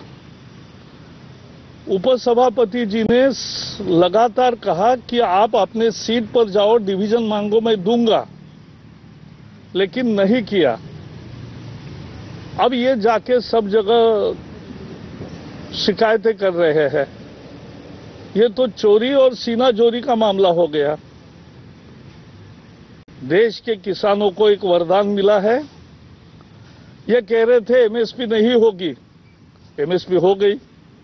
उपसभापति जी ने स- लगातार कहा कि आप अपने सीट पर जाओ डिवीजन मांगो मैं दूंगा लेकिन नहीं किया अब ये जाके सब जगह शिकायतें कर रहे हैं ये तो चोरी और सीना चोरी का मामला हो गया देश के किसानों को एक वरदान मिला है ये कह रहे थे एमएसपी नहीं होगी एमएसपी हो गई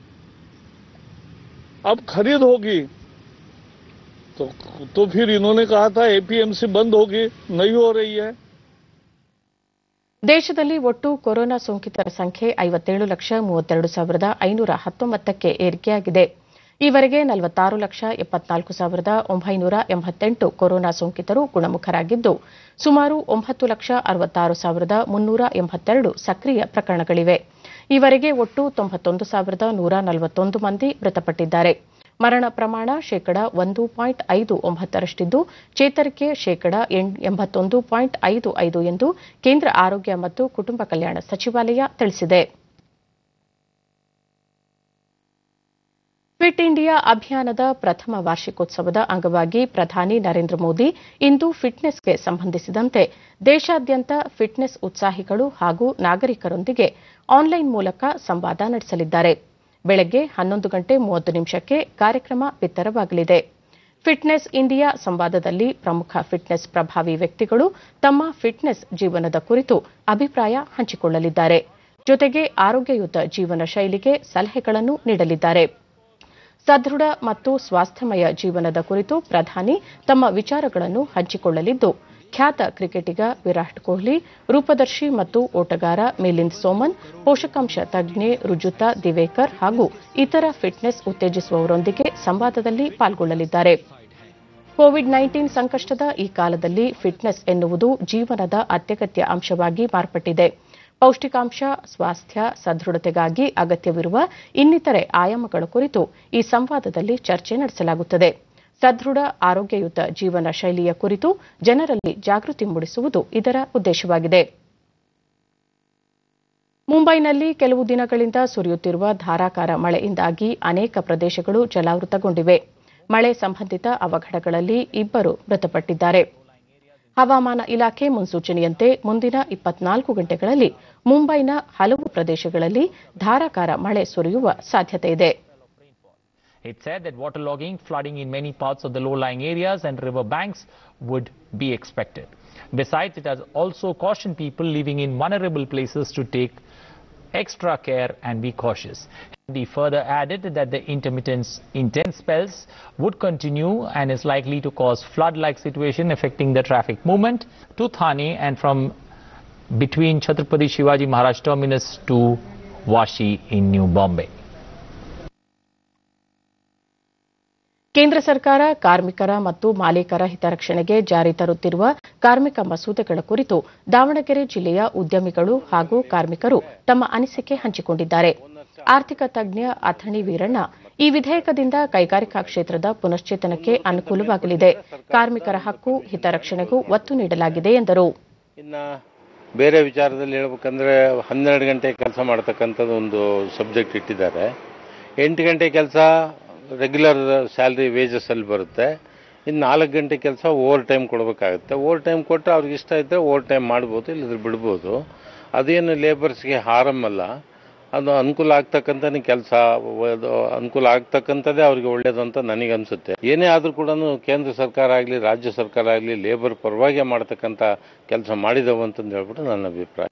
अब खरीद होगी तो तो फिर इन्होंने कहा था एपीएमसी बंद होगी नहीं हो रही है ದೇಶದಲ್ಲಿ ಒಟ್ಟು ಕೊರೋನಾ ಸೋಂಕಿತರ ಸಂಖ್ಯೆ ಐವತ್ತೇಳು ಲಕ್ಷ ಮೂವತ್ತೆರಡು ಸಾವಿರದ ಐನೂರ ಹತ್ತೊಂಬತ್ತಕ್ಕೆ ಏರಿಕೆಯಾಗಿದೆ ಈವರೆಗೆ ನಲವತ್ತಾರು ಲಕ್ಷ ಎಪ್ಪತ್ನಾಲ್ಕು ಸಾವಿರದ ಒಂಬೈನೂರ ಎಂಬತ್ತೆಂಟು ಕೊರೋನಾ ಸೋಂಕಿತರು ಗುಣಮುಖರಾಗಿದ್ದು ಸುಮಾರು ಒಂಬತ್ತು ಲಕ್ಷ ಅರವತ್ತಾರು ಸಾವಿರದ ಮುನ್ನೂರ ಎಂಬತ್ತೆರಡು ಸಕ್ರಿಯ ಪ್ರಕರಣಗಳಿವೆ ಈವರೆಗೆ ಒಟ್ಟು ತೊಂಬತ್ತೊಂದು ಸಾವಿರದ ನೂರ ನಲವತ್ತೊಂದು ಮಂದಿ ಮೃತಪಟ್ಟಿದ್ದಾರೆ ಮರಣ ಪ್ರಮಾಣ ಶೇಕಡ ಒಂದು ಪಾಯಿಂಟ್ ಐದು ಒಂಬತ್ತರಷ್ಟಿದ್ದು ಚೇತರಿಕೆ ಶೇಕಡ ಎಂ- ಎಂಬತ್ತೊಂದು ಪಾಯಿಂಟ್ ಐದು ಐದು ಎಂದು ಕೇಂದ್ರ ಆರೋಗ್ಯ ಮತ್ತು ಕುಟುಂಬ ಕಲ್ಯಾಣ ಸಚಿವಾಲಯ ತಿಳಿಸಿದೆ ಫಿಟ್ ಇಂಡಿಯಾ ಅಭಿಯಾನದ ಪ್ರಥಮ ವಾರ್ಷಿಕೋತ್ಸವದ ಅಂಗವಾಗಿ ಪ್ರಧಾನಿ ನರೇಂದ್ರ ಮೋದಿ ಇಂದು ಫಿಟ್ನೆಸ್ಗೆ ಸಂಬಂಧಿಸಿದಂತೆ ದೇಶಾದ್ಯಂತ ಫಿಟ್ನೆಸ್ ಉತ್ಸಾಹಿಗಳು ಹಾಗೂ ನಾಗರಿಕರೊಂದಿಗೆ ಆನ್ಲೈನ್ ಮೂಲಕ ಸಂವಾದ ನಡೆಸಲಿದ್ದಾರೆ ಬೆಳಗ್ಗೆ ಹನ್ನೊಂದು ಗಂಟೆ ಮೂವತ್ತು ನಿಮಿಷಕ್ಕೆ ಕಾರ್ಯಕ್ರಮ ಬಿತ್ತರವಾಗಲಿದೆ ಫಿಟ್ನೆಸ್ ಇಂಡಿಯಾ ಸಂವಾದದಲ್ಲಿ ಪ್ರಮುಖ ಫಿಟ್ನೆಸ್ ಪ್ರಭಾವಿ ವ್ಯಕ್ತಿಗಳು ತಮ್ಮ ಫಿಟ್ನೆಸ್ ಜೀವನದ ಕುರಿತು ಅಭಿಪ್ರಾಯ ಹಂಚಿಕೊಳ್ಳಲಿದ್ದಾರೆ ಜೊತೆಗೆ ಆರೋಗ್ಯಯುತ ಜೀವನ ಶೈಲಿಗೆ ಸಲಹೆಗಳನ್ನು ನೀಡಲಿದ್ದಾರೆ ಸದೃಢ ಮತ್ತು ಸ್ವಾಸ್ಥ್ಯಮಯ ಜೀವನದ ಕುರಿತು ಪ್ರಧಾನಿ ತಮ್ಮ ವಿಚಾರಗಳನ್ನು ಹಂಚಿಕೊಳ್ಳಲಿದ್ದು ಖ್ಯಾತ ಕ್ರಿಕೆಟಿಗ ವಿರಾಟ್ ಕೊಹ್ಲಿ ರೂಪದರ್ಶಿ ಮತ್ತು ಓಟಗಾರ ಮಿಲಿಂದ್ ಸೋಮನ್ ಪೋಷಕಾಂಶ ತಜ್ಞೆ ರುಜುತಾ ದಿವೇಕರ್ ಹಾಗೂ ಇತರ ಫಿಟ್ನೆಸ್ ಉತ್ತೇಜಿಸುವವರೊಂದಿಗೆ ಸಂವಾದದಲ್ಲಿ ಪಾಲ್ಗೊಳ್ಳಲಿದ್ದಾರೆ ಕೋವಿಡ್ ನೈನ್ಟೀನ್ ಸಂಕಷ್ಟದ ಈ ಕಾಲದಲ್ಲಿ ಫಿಟ್ನೆಸ್ ಎನ್ನುವುದು ಜೀವನದ ಅತ್ಯಗತ್ಯ ಅಂಶವಾಗಿ ಮಾರ್ಪಟ್ಟಿದೆ ಪೌಷ್ಟಿಕಾಂಶ ಸ್ವಾಸ್ಥ್ಯ ಸದೃಢತೆಗಾಗಿ ಅಗತ್ಯವಿರುವ ಇನ್ನಿತರೆ ಆಯಾಮಗಳ ಕುರಿತು ಈ ಸಂವಾದದಲ್ಲಿ ಚರ್ಚೆ ನಡೆಸಲಾಗುತ್ತದೆ ಸದೃಢ ಆರೋಗ್ಯಯುತ ಜೀವನ ಶೈಲಿಯ ಕುರಿತು ಜನರಲ್ಲಿ ಜಾಗೃತಿ ಮೂಡಿಸುವುದು ಇದರ ಉದ್ದೇಶವಾಗಿದೆ ಮುಂಬೈನಲ್ಲಿ ಕೆಲವು ದಿನಗಳಿಂದ ಸುರಿಯುತ್ತಿರುವ ಧಾರಾಕಾರ ಮಳೆಯಿಂದಾಗಿ ಅನೇಕ ಪ್ರದೇಶಗಳು ಜಲಾವೃತಗೊಂಡಿವೆ ಮಳೆ ಸಂಬಂಧಿತ ಅವಘಡಗಳಲ್ಲಿ ಇಬ್ಬರು ಮೃತಪಟ್ಟಿದ್ದಾರೆ ಹವಾಮಾನ ಇಲಾಖೆ ಮುನ್ಸೂಚನೆಯಂತೆ ಮುಂದಿನ ಇಪ್ಪತ್ನಾಲ್ಕು ಗಂಟೆಗಳಲ್ಲಿ ಮುಂಬೈನ ಹಲವು ಪ್ರದೇಶಗಳಲ್ಲಿ ಧಾರಾಕಾರ ಮಳೆ ಸುರಿಯುವ ಸಾಧ್ಯತೆಯಿದೆ It said that waterlogging, flooding in many parts of the low-lying areas and river banks would be expected. Besides, it has also cautioned people living in vulnerable places to take extra care and be cautious. He further added that the intermittent intense spells would continue and is likely to cause flood-like situation affecting the traffic movement to Thane and from between Chhatrapati Shivaji Maharaj terminus to Vashi in New Bombay. ಕೇಂದ್ರ ಸರ್ಕಾರ ಕಾರ್ಮಿಕರ ಮತ್ತು ಮಾಲೀಕರ ಹಿತರಕ್ಷಣೆಗೆ ಜಾರಿ ತರುತ್ತಿರುವ ಕಾರ್ಮಿಕ ಮಸೂದೆಗಳ ಕುರಿತು ದಾವಣಗೆರೆ ಜಿಲ್ಲೆಯ ಉದ್ಯಮಿಗಳು ಹಾಗೂ ಕಾರ್ಮಿಕರು ತಮ್ಮ ಅನಿಸಿಕೆ ಹಂಚಿಕೊಂಡಿದ್ದಾರೆ ಆರ್ಥಿಕ ತಜ್ಞ ಅಥಣಿ ವೀರಣ್ಣ ಈ ವಿಧೇಯಕದಿಂದ ಕೈಗಾರಿಕಾ ಕ್ಷೇತ್ರದ ಪುನಶ್ಚೇತನಕ್ಕೆ ಅನುಕೂಲವಾಗಲಿದೆ ಕಾರ್ಮಿಕರ ಹಕ್ಕು ಹಿತರಕ್ಷಣೆಗೂ ಒತ್ತು ನೀಡಲಾಗಿದೆ ಎಂದರು ಇನ್ನ ಬೇರೆ ವಿಚಾರದಲ್ಲಿ ಹೇಳ್ಬೇಕಂದ್ರೆ ಹನ್ನೆರಡು ಗಂಟೆ ಕೆಲಸ ಮಾಡ್ತಕ್ಕಂಥದ್ದು ಒಂದು ಸಬ್ಜೆಕ್ಟ್ ಇಟ್ಟಿದ್ದಾರೆ ಎಂಟು ಗಂಟೆ ಕೆಲಸ ರೆಗ್ಯುಲರ್ ಸ್ಯಾಲ್ರಿ ವೇಜಸ್ ಅಲ್ಲಿ ಬರುತ್ತೆ ಇನ್ನು ನಾಲ್ಕು ಗಂಟೆ ಕೆಲಸ ಓವರ್ ಟೈಮ್ ಕೊಡಬೇಕಾಗುತ್ತೆ ಓವರ್ ಟೈಮ್ ಕೊಟ್ಟರೆ ಅವ್ರಿಗೆ ಇಷ್ಟ ಇದ್ದರೆ ಓವರ್ ಟೈಮ್ ಮಾಡ್ಬೋದು ಇಲ್ಲದ್ರೆ ಬಿಡ್ಬೋದು ಅದೇನು ಲೇಬರ್ಸ್ಗೆ ಹಾರಮ್ ಅಲ್ಲ ಅದು ಅನುಕೂಲ ಆಗ್ತಕ್ಕಂಥನೇ ಕೆಲಸ ಅನುಕೂಲ ಆಗ್ತಕ್ಕಂಥದ್ದೇ ಅವ್ರಿಗೆ ಒಳ್ಳೇದು ಅಂತ ನನಗನ್ಸುತ್ತೆ ಏನೇ ಆದರೂ ಕೂಡ ಕೇಂದ್ರ ಸರ್ಕಾರ ಆಗಲಿ ರಾಜ್ಯ ಸರ್ಕಾರ ಆಗಲಿ ಲೇಬರ್ ಪರವಾಗಿ ಮಾಡ್ತಕ್ಕಂಥ ಕೆಲಸ ಮಾಡಿದವು ಅಂತಂದು ಹೇಳ್ಬಿಟ್ಟು ನನ್ನ ಅಭಿಪ್ರಾಯ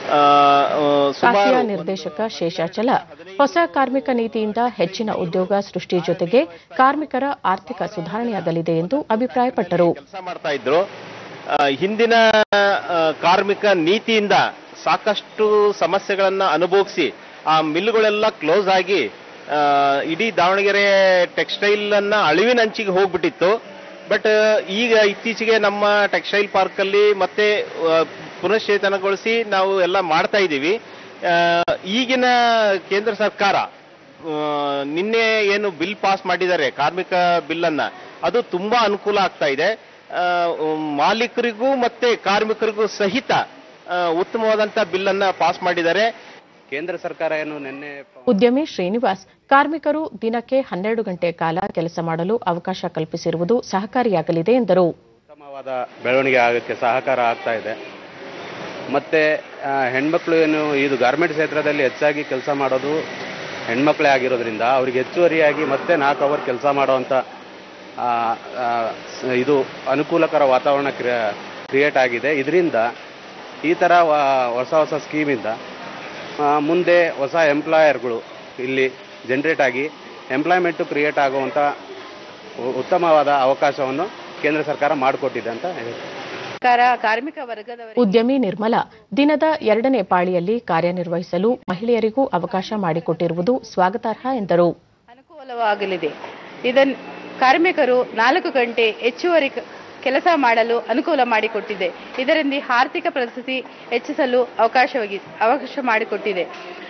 ಕಾಸಿಯಾ ನಿರ್ದೇಶಕ ಶೇಷಾಚಲ ಹೊಸ ಕಾರ್ಮಿಕ ನೀತಿಯಿಂದ ಹೆಚ್ಚಿನ ಉದ್ಯೋಗ ಸೃಷ್ಟಿ ಜೊತೆಗೆ ಕಾರ್ಮಿಕರ ಆರ್ಥಿಕ ಸುಧಾರಣೆಯಾಗಲಿದೆ ಎಂದು ಅಭಿಪ್ರಾಯಪಟ್ಟರು ಕೆಲಸ ಮಾಡ್ತಾ ಇದ್ರು ಆ, ಹಿಂದಿನ ಆ, ಕಾರ್ಮಿಕ ನೀತಿಯಿಂದ ಸಾಕಷ್ಟು ಸಮಸ್ಯೆಗಳನ್ನ ಅನುಭವಿಸಿ ಆ ಮಿಲ್ಗಳೆಲ್ಲ ಕ್ಲೋಸ್ ಆಗಿ ಆ, ಇಡೀ ದಾವಣಗೆರೆ ಟೆಕ್ಸ್ಟೈಲ್ ಅನ್ನ ಅಳಿವಿನಂಚಿಗೆ ಹೋಗ್ಬಿಟ್ಟಿತ್ತು ಬಟ್ ಈಗ ಇತ್ತೀಚೆಗೆ ನಮ್ಮ ಟೆಕ್ಸ್ಟೈಲ್ ಪಾರ್ಕ್ ಅಲ್ಲಿ ಮತ್ತೆ ಆ, ಪುನಶ್ಚೇತನಗೊಳಿಸಿ ನಾವು ಎಲ್ಲ ಮಾಡ್ತಾ ಇದ್ದೀವಿ ಆ, ಈಗಿನ ಕೇಂದ್ರ ಸರ್ಕಾರ ಆ, ನಿನ್ನೆ ಏನು ಬಿಲ್ ಪಾಸ್ ಮಾಡಿದ್ದಾರೆ ಕಾರ್ಮಿಕ ಬಿಲ್ ಅನ್ನ ಅದು ತುಂಬಾ ಅನುಕೂಲ ಆಗ್ತಾ ಇದೆ ಆ, ಮಾಲೀಕರಿಗೂ ಮತ್ತೆ ಕಾರ್ಮಿಕರಿಗೂ ಸಹಿತ ಆ, ಉತ್ತಮವಾದಂತ ಬಿಲ್ ಅನ್ನ ಪಾಸ್ ಮಾಡಿದ್ದಾರೆ ಕೇಂದ್ರ ಸರ್ಕಾರ ಏನು ನಿನ್ನೆ ಉದ್ಯಮಿ ಶ್ರೀನಿವಾಸ್ ಕಾರ್ಮಿಕರು ದಿನಕ್ಕೆ ಹನ್ನೆರಡು ಗಂಟೆ ಕಾಲ ಕೆಲಸ ಮಾಡಲು ಅವಕಾಶ ಕಲ್ಪಿಸಿರುವುದು ಸಹಕಾರಿಯಾಗಲಿದೆ ಎಂದರು ಉತ್ತಮವಾದ ಬೆಳವಣಿಗೆ ಆಗಕ್ಕೆ ಸಹಕಾರ ಆಗ್ತಾ ಇದೆ ಮತ್ತೆ ಆ, ಹೆಣ್ಮಕ್ಳು ಏನು ಇದು ಗಾರ್ಮೆಂಟ್ ಕ್ಷೇತ್ರದಲ್ಲಿ ಹೆಚ್ಚಾಗಿ ಕೆಲಸ ಮಾಡೋದು ಹೆಣ್ಮಕ್ಳೇ ಆಗಿರೋದ್ರಿಂದ ಅವ್ರಿಗೆ ಹೆಚ್ಚುವರಿಯಾಗಿ ಮತ್ತೆ ನಾಲ್ಕು ಅವರ್ ಕೆಲಸ ಮಾಡುವಂಥ ಆ, ಆ, ಸ- ಇದು ಅನುಕೂಲಕರ ವಾತಾವರಣ ಕ್ರಿಯೇಟ್ ಆಗಿದೆ ಇದರಿಂದ ಈ ಥರ ವ- ಹೊಸ ಹೊಸ ಸ್ಕೀಮಿಂದ ಆ, ಮುಂದೆ ಹೊಸ ಎಂಪ್ಲಾಯರ್ಗಳು ಇಲ್ಲಿ ಜನರೇಟ್ ಆಗಿ ಎಂಪ್ಲಾಯ್ಮೆಂಟು ಕ್ರಿಯೇಟ್ ಆಗುವಂಥ ಉ- ಉತ್ತಮವಾದ ಅವಕಾಶವನ್ನು ಕೇಂದ್ರ ಸರ್ಕಾರ ಮಾಡಿಕೊಟ್ಟಿದೆ ಅಂತ ಹೇಳ್ತೀನಿ ಸರ್ಕಾರ ಕಾರ್ಮಿಕ ವರ್ಗದವರಿಗೆ ಉದ್ಯಮಿ ನಿರ್ಮಲಾ ದಿನದ ಎರಡನೇ ಪಾಳಿಯಲ್ಲಿ ಕಾರ್ಯನಿರ್ವಹಿಸಲು ಮಹಿಳೆಯರಿಗೂ ಅವಕಾಶ ಮಾಡಿಕೊಟ್ಟಿರುವುದು ಸ್ವಾಗತಾರ್ಹ ಎಂದರು ಅನುಕೂಲವಾಗಲಿದೆ ಇದನ್ ಕಾರ್ಮಿಕರು ನಾಲ್ಕು ಗಂಟೆ ಹೆಚ್ಚುವರಿ ಕ- ಕೆಲಸ ಮಾಡಲು ಅನುಕೂಲ ಮಾಡಿಕೊಟ್ಟಿದೆ ಇದರಿಂದ ಆರ್ಥಿಕ ಪರಿಸ್ಥಿತಿ ಹೆಚ್ಚಿಸಲು ಅವಕಾಶವಾಗಿ ಅವಕಾಶ ಮಾಡಿಕೊಟ್ಟಿದೆ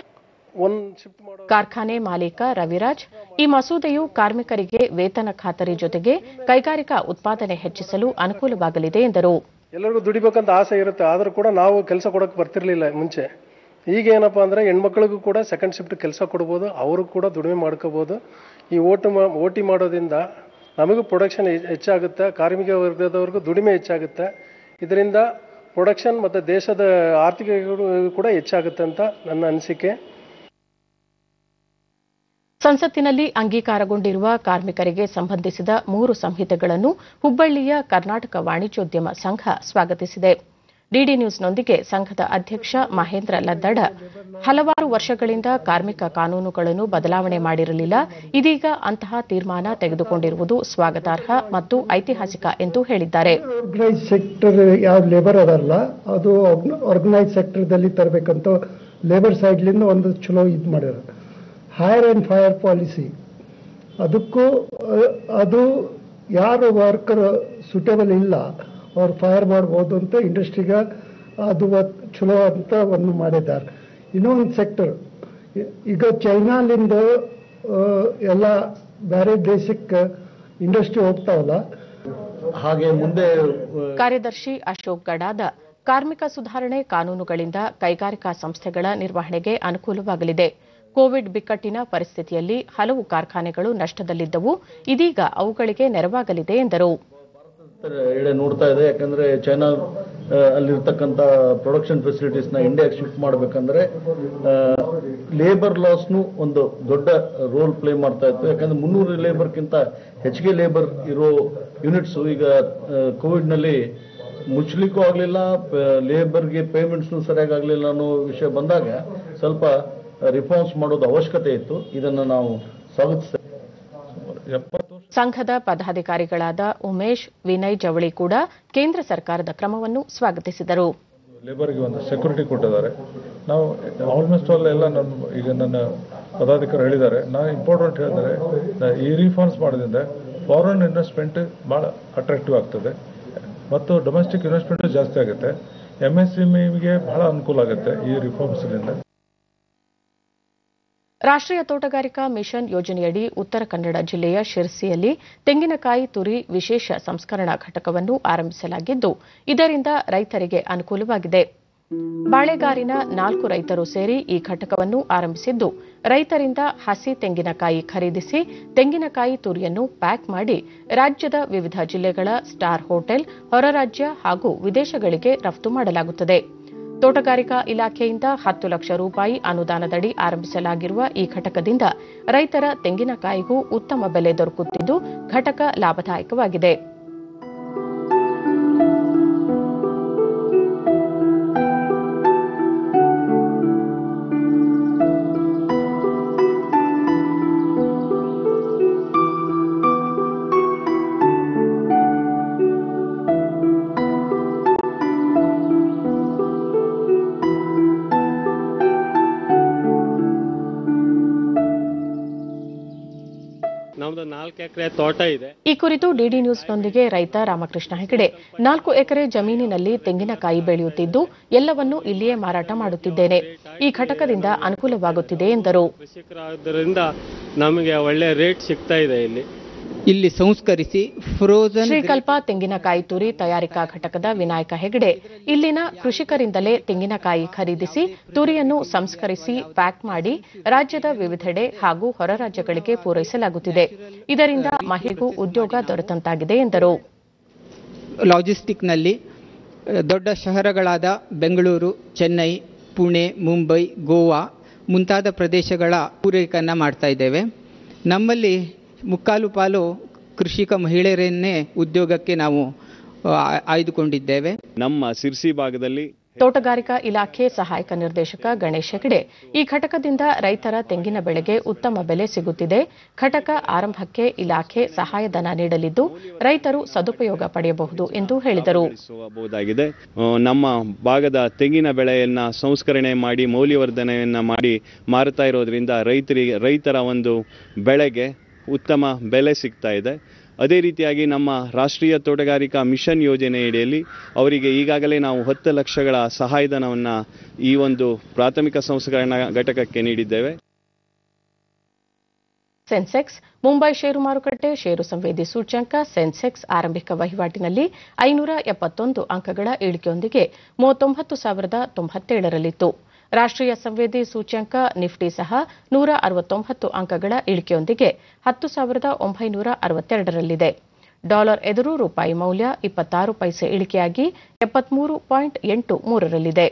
ಕಾರ್ಖಾನೆ ಮಾಲೀಕ ರವಿರಾಜ್ ಈ ಮಸೂದೆಯು ಕಾರ್ಮಿಕರಿಗೆ ವೇತನ ಖಾತರಿ ಜೊತೆಗೆ ಕೈಗಾರಿಕಾ ಉತ್ಪಾದನೆ ಹೆಚ್ಚಿಸಲು ಅನುಕೂಲವಾಗಲಿದೆ ಎಂದರು ಎಲ್ಲರಿಗೂ ದುಡಿಬೇಕಂತ ಆಸೆ ಇರುತ್ತೆ ಆದರೂ ಕೂಡ ನಾವು ಕೆಲಸ ಕೊಡೋಕೆ ಬರ್ತಿರ್ಲಿಲ್ಲ ಮುಂಚೆ ಈಗ ಏನಪ್ಪ ಅಂದರೆ ಹೆಣ್ಮಕ್ಳಿಗೂ ಕೂಡ ಸೆಕೆಂಡ್ ಶಿಫ್ಟ್ ಕೆಲಸ ಕೊಡ್ಬೋದು ಅವರು ಕೂಡ ದುಡಿಮೆ ಮಾಡ್ಕೋಬೋದು ಈ ಓಟು ಮಾ ಓ ಟಿ ಮಾಡೋದ್ರಿಂದ ನಮಗೂ ಪ್ರೊಡಕ್ಷನ್ ಹೆಚ್ಚಾಗುತ್ತೆ ಕಾರ್ಮಿಕ ವರ್ಗದವ್ರಿಗೂ ದುಡಿಮೆ ಹೆಚ್ಚಾಗುತ್ತೆ ಇದರಿಂದ ಪ್ರೊಡಕ್ಷನ್ ಮತ್ತು ದೇಶದ ಆರ್ಥಿಕ ಕೂಡ ಹೆಚ್ಚಾಗುತ್ತೆ ಅಂತ ನನ್ನ ಅನಿಸಿಕೆ ಸಂಸತ್ತಿನಲ್ಲಿ ಅಂಗೀಕಾರಗೊಂಡಿರುವ ಕಾರ್ಮಿಕರಿಗೆ ಸಂಬಂಧಿಸಿದ ಮೂರು ಸಂಹಿತೆಗಳನ್ನು ಹುಬ್ಬಳ್ಳಿಯ ಕರ್ನಾಟಕ ವಾಣಿಜ್ಯೋದ್ಯಮ ಸಂಘ ಸ್ವಾಗತಿಸಿದೆ ಡಿಡಿ ನ್ಯೂಸ್ನೊಂದಿಗೆ ಸಂಘದ ಅಧ್ಯಕ್ಷ ಮಹೇಂದ್ರ ಲದ್ದಡ ಹಲವಾರು ವರ್ಷಗಳಿಂದ ಕಾರ್ಮಿಕ ಕಾನೂನುಗಳನ್ನು ಬದಲಾವಣೆ ಮಾಡಿರಲಿಲ್ಲ ಇದೀಗ ಅಂತಹ ತೀರ್ಮಾನ ತೆಗೆದುಕೊಂಡಿರುವುದು ಸ್ವಾಗತಾರ್ಹ ಮತ್ತು ಐತಿಹಾಸಿಕ ಎಂದು ಹೇಳಿದ್ದಾರೆ ಆರ್ಗನೈಸ್ ಸೆಕ್ಟರ್ ಯಾವ ಲೇಬರ್ ಅದಲ್ಲ ಅದು ಆರ್ಗನೈಸ್ ಸೆಕ್ಟರ್ದಲ್ಲಿ ತರಬೇಕಂತ ಲೇಬರ್ ಸೈಡ್ಲಿಂದ ಒಂದು ಚಲೋ ಇದು ಮಾಡ್ಯಾರ ಹೈರ್ ಆ್ಯಂಡ್ ಫೈರ್ ಪಾಲಿಸಿ ಅದಕ್ಕೂ ಅಹ್, ಅದು ಯಾರು ವರ್ಕರ್ ಸೂಟೇಬಲ್ ಇಲ್ಲ ಅವ್ರು ಫೈರ್ ಮಾಡ್ಬೋದು ಅಂತ ಇಂಡಸ್ಟ್ರಿಗೆ ಅದು ಒತ್- ಚಲೋ ಅಂತ ಒಂದು ಮಾಡಿದ್ದಾರೆ ಇನ್ನೊಂದು ಸೆಕ್ಟರ್ ಈಗ ಚೈನಾಲಿಂದ ಅಹ್, ಎಲ್ಲ ಬೇರೆ ದೇಶಕ್ಕೆ ಇಂಡಸ್ಟ್ರಿ ಹೋಗ್ತಾವಲ್ಲ ಹಾಗೆ ಮುಂದೆ ಕಾರ್ಯದರ್ಶಿ ಅಶೋಕ್ ಗಡಾದ ಕಾರ್ಮಿಕ ಸುಧಾರಣೆ ಕಾನೂನುಗಳಿಂದ ಕೈಗಾರಿಕಾ ಸಂಸ್ಥೆಗಳ ನಿರ್ವಹಣೆಗೆ ಅನುಕೂಲವಾಗಲಿದೆ ಕೋವಿಡ್ ಬಿಕ್ಕಟ್ಟಿನ ಪರಿಸ್ಥಿತಿಯಲ್ಲಿ ಹಲವು ಕಾರ್ಖಾನೆಗಳು ನಷ್ಟದಲ್ಲಿದ್ದವು ಇದೀಗ ಅವುಗಳಿಗೆ ನೆರವಾಗಲಿದೆ ಎಂದರು ಎಡೆ ನೋಡ್ತಾ ಇದೆ ಯಾಕಂದ್ರೆ ಚೈನಾ ಆ, ಅಲ್ಲಿರ್ತಕ್ಕಂಥ ಪ್ರೊಡಕ್ಷನ್ ಫೆಸಿಲಿಟೀಸ್ನ ಇಂಡಿಯಾಗೆ ಶಿಫ್ಟ್ ಮಾಡಬೇಕಂದ್ರೆ ಲೇಬರ್ ಲಾಸ್ನು ಒಂದು ದೊಡ್ಡ ರೋಲ್ ಪ್ಲೇ ಮಾಡ್ತಾ ಇತ್ತು ಯಾಕಂದ್ರೆ ಮುನ್ನೂರು ಲೇಬರ್ಗಿಂತ ಹೆಚ್ಚಿಗೆ ಲೇಬರ್ ಇರೋ ಯೂನಿಟ್ಸು ಈಗ ಕೋವಿಡ್ನಲ್ಲಿ ಮುಚ್ಚಲಿಕ್ಕೂ ಆಗಲಿಲ್ಲ ಲೇಬರ್ಗೆ ಪೇಮೆಂಟ್ಸ್ನು ಸರಿಯಾಗಿ ಆಗಲಿಲ್ಲ ಅನ್ನೋ ವಿಷಯ ಬಂದಾಗ ಸ್ವಲ್ಪ ರಿಫಾರ್ಮ್ಸ್ ಮಾಡೋದು ಅವಶ್ಯಕತೆ ಇತ್ತು ಇದನ್ನು ನಾವು ಸ್ವಾಗತಿಸ್ತೇವೆ ಎಪ್ಪತ್ತು ಸಂಘದ ಪದಾಧಿಕಾರಿಗಳಾದ ಉಮೇಶ್ ವಿನಯ್ ಜವಳಿ ಕೂಡ ಕೇಂದ್ರ ಸರ್ಕಾರದ ಕ್ರಮವನ್ನು ಸ್ವಾಗತಿಸಿದರು ಲೇಬರ್ಗೆ ಒಂದು ಸೆಕ್ಯೂರಿಟಿ ಕೊಟ್ಟಿದ್ದಾರೆ ನಾವು ಆಲ್ಮೋಸ್ಟ್ ಆಲ್ ಎಲ್ಲ ನನ್ನ ಈಗ ನನ್ನ ಪದಾಧಿಕಾರಿ ಹೇಳಿದ್ದಾರೆ ನಾನು ಇಂಪಾರ್ಟೆಂಟ್ ಹೇಳಿದರೆ ಈ ರಿಫಾರ್ಮ್ಸ್ ಮಾಡೋದ್ರಿಂದ ಫಾರಿನ್ ಇನ್ವೆಸ್ಟ್ಮೆಂಟ್ ಭಾಳ ಅಟ್ರಾಕ್ಟಿವ್ ಆಗ್ತದೆ ಮತ್ತು ಡೊಮೆಸ್ಟಿಕ್ ಇನ್ವೆಸ್ಟ್ಮೆಂಟ್ ಜಾಸ್ತಿ ಆಗುತ್ತೆ ಎಮ್ ಎಸ್ ಗೆ ಬಹಳ ಅನುಕೂಲ ಆಗುತ್ತೆ ಈ ರಿಫಾರ್ಮ್ಸ್ನಿಂದ ರಾಷ್ಟ್ರೀಯ ತೋಟಗಾರಿಕಾ ಮಿಷನ್ ಯೋಜನೆಯಡಿ ಉತ್ತರ ಕನ್ನಡ ಜಿಲ್ಲೆಯ ಶಿರಸಿಯಲ್ಲಿ ತೆಂಗಿನಕಾಯಿ ತುರಿ ವಿಶೇಷ ಸಂಸ್ಕರಣಾ ಘಟಕವನ್ನು ಆರಂಭಿಸಲಾಗಿದ್ದು ಇದರಿಂದ ರೈತರಿಗೆ ಅನುಕೂಲವಾಗಿದೆ ಬಾಳೆಗಾರಿನ ನಾಲ್ಕು ರೈತರು ಸೇರಿ ಈ ಘಟಕವನ್ನು ಆರಂಭಿಸಿದ್ದು ರೈತರಿಂದ ಹಸಿ ತೆಂಗಿನಕಾಯಿ ಖರೀದಿಸಿ ತೆಂಗಿನಕಾಯಿ ತುರಿಯನ್ನು ಪ್ಯಾಕ್ ಮಾಡಿ ರಾಜ್ಯದ ವಿವಿಧ ಜಿಲ್ಲೆಗಳ ಸ್ಟಾರ್ ಹೋಟೆಲ್ ಹೊರರಾಜ್ಯ ಹಾಗೂ ವಿದೇಶಗಳಿಗೆ ರಫ್ತು ಮಾಡಲಾಗುತ್ತದೆ ತೋಟಗಾರಿಕಾ ಇಲಾಖೆಯಿಂದ ಹತ್ತು ಲಕ್ಷ ರೂಪಾಯಿ ಅನುದಾನದಡಿ ಆರಂಭಿಸಲಾಗಿರುವ ಈ ಘಟಕದಿಂದ ರೈತರ ತೆಂಗಿನಕಾಯಿಗೂ ಉತ್ತಮ ಬೆಲೆ ದೊರಕುತ್ತಿದ್ದು ಘಟಕ ಲಾಭದಾಯಕವಾಗಿದೆ ನಮ್ದು ನಾಲ್ಕು ಎಕರೆ ತೋಟ ಇದೆ ಈ ಕುರಿತು ಡಿಡಿ ನ್ಯೂಸ್ನೊಂದಿಗೆ ರೈತ ರಾಮಕೃಷ್ಣ ಹೆಗಡೆ ನಾಲ್ಕು ಎಕರೆ ಜಮೀನಿನಲ್ಲಿ ತೆಂಗಿನಕಾಯಿ ಬೆಳೆಯುತ್ತಿದ್ದು ಎಲ್ಲವನ್ನೂ ಇಲ್ಲಿಯೇ ಮಾರಾಟ ಮಾಡುತ್ತಿದ್ದೇನೆ ಈ ಘಟಕದಿಂದ ಅನುಕೂಲವಾಗುತ್ತಿದೆ ಎಂದರು ಕೃಷಿಕರಾದ್ದರಿಂದ ನಮಗೆ ಒಳ್ಳೆ ರೇಟ್ ಸಿಗ್ತಾ ಇದೆ ಇಲ್ಲಿ ಇಲ್ಲಿ ಸಂಸ್ಕರಿಸಿ ಫ್ರೋಜನ್ ಶ್ರೀಕಲ್ಪ ತೆಂಗಿನಕಾಯಿ ತುರಿ ತಯಾರಿಕಾ ಘಟಕದ ವಿನಾಯಕ ಹೆಗಡೆ ಇಲ್ಲಿನ ಕೃಷಿಕರಿಂದಲೇ ತೆಂಗಿನಕಾಯಿ ಖರೀದಿಸಿ ತುರಿಯನ್ನು ಸಂಸ್ಕರಿಸಿ ಪ್ಯಾಕ್ ಮಾಡಿ ರಾಜ್ಯದ ವಿವಿಧೆಡೆ ಹಾಗೂ ಹೊರ ರಾಜ್ಯಗಳಿಗೆ ಪೂರೈಸಲಾಗುತ್ತಿದೆ ಇದರಿಂದ ಮಹಿಳೆಗೂ ಉದ್ಯೋಗ ದೊರೆತಂತಾಗಿದೆ ಎಂದರು ಲಾಜಿಸ್ಟಿಕ್ನಲ್ಲಿ ದೊಡ್ಡ ಶಹರಗಳಾದ ಬೆಂಗಳೂರು ಚೆನ್ನೈ ಪುಣೆ ಮುಂಬೈ ಗೋವಾ ಮುಂತಾದ ಪ್ರದೇಶಗಳ ಪೂರೈಕೆಯನ್ನು ಮಾಡ್ತಾ ಇದ್ದೇವೆ ನಮ್ಮಲ್ಲಿ ಮುಕ್ಕಾಲು ಪಾಲು ಕೃಷಿಕ ಮಹಿಳೆಯರನ್ನೇ ಉದ್ಯೋಗಕ್ಕೆ ನಾವು ಆ, ಆಯ್ದುಕೊಂಡಿದ್ದೇವೆ ನಮ್ಮ ಸಿರ್ಸಿ ಭಾಗದಲ್ಲಿ ತೋಟಗಾರಿಕಾ ಇಲಾಖೆ ಸಹಾಯಕ ನಿರ್ದೇಶಕ ಗಣೇಶ್ ಹೆಗಡೆ ಈ ಘಟಕದಿಂದ ರೈತರ ತೆಂಗಿನ ಬೆಳೆಗೆ ಉತ್ತಮ ಬೆಲೆ ಸಿಗುತ್ತಿದೆ ಘಟಕ ಆರಂಭಕ್ಕೆ ಇಲಾಖೆ ಸಹಾಯಧನ ನೀಡಲಿದ್ದು ರೈತರು ಸದುಪಯೋಗ ಪಡೆಯಬಹುದು ಎಂದು ಹೇಳಿದರು ಬಹುದಾಗಿದೆ ನಮ್ಮ ಭಾಗದ ತೆಂಗಿನ ಬೆಳೆಯನ್ನ ಸಂಸ್ಕರಣೆ ಮಾಡಿ ಮೌಲ್ಯವರ್ಧನೆಯನ್ನ ಮಾಡಿ ಮಾರುತ್ತಾ ಇರೋದ್ರಿಂದ ರೈತರಿಗೆ ರೈತರ ಒಂದು ಬೆಳೆಗೆ ಉತ್ತಮ ಬೆಲೆ ಸಿಗ್ತಾ ಇದೆ ಅದೇ ರೀತಿಯಾಗಿ ನಮ್ಮ ರಾಷ್ಟ್ರೀಯ ತೋಟಗಾರಿಕಾ ಮಿಷನ್ ಯೋಜನೆಯಡಿಯಲ್ಲಿ ಅವರಿಗೆ ಈಗಾಗಲೇ ನಾವು ಹತ್ತು ಲಕ್ಷಗಳ ಸಹಾಯಧನವನ್ನು ಈ ಒಂದು ಪ್ರಾಥಮಿಕ ಸಂಸ್ಕರಣಾ ಘಟಕಕ್ಕೆ ನೀಡಿದ್ದೇವೆ ಸೆನ್ಸೆಕ್ಸ್ ಮುಂಬೈ ಷೇರು ಮಾರುಕಟ್ಟೆ ಷೇರು ಸಂವೇದಿ ಸೂಚ್ಯಂಕ ಸೆನ್ಸೆಕ್ಸ್ ಆರಂಭಿಕ ವಹಿವಾಟಿನಲ್ಲಿ ಐನೂರ ಎಪ್ಪತ್ತೊಂದು ಅಂಕಗಳ ಇಳಿಕೆಯೊಂದಿಗೆ ಮೂವತ್ತೊಂಬತ್ತು ಸಾವಿರದ ತೊಂಬತ್ತೇಳರಲ್ಲಿತ್ತು ರಾಷ್ಟ್ರೀಯ ಸಂವೇದಿ ಸೂಚ್ಯಂಕ ನಿಫ್ಟಿ ಸಹ ನೂರ ಅರವತ್ತೊಂಬತ್ತು ಅಂಕಗಳ ಇಳಿಕೆಯೊಂದಿಗೆ ಹತ್ತು ಸಾವಿರದ ಒಂಬೈನೂರ ಅರವತ್ತೆರಡರಲ್ಲಿದೆ ಡಾಲರ್ ಎದುರು ರೂಪಾಯಿ ಮೌಲ್ಯ ಇಪ್ಪತ್ತಾರು ಪೈಸೆ ಇಳಿಕೆಯಾಗಿ ಎಪ್ಪತ್ಮೂರು ಪಾಯಿಂಟ್ ಎಂಟು ಮೂರರಲ್ಲಿದೆ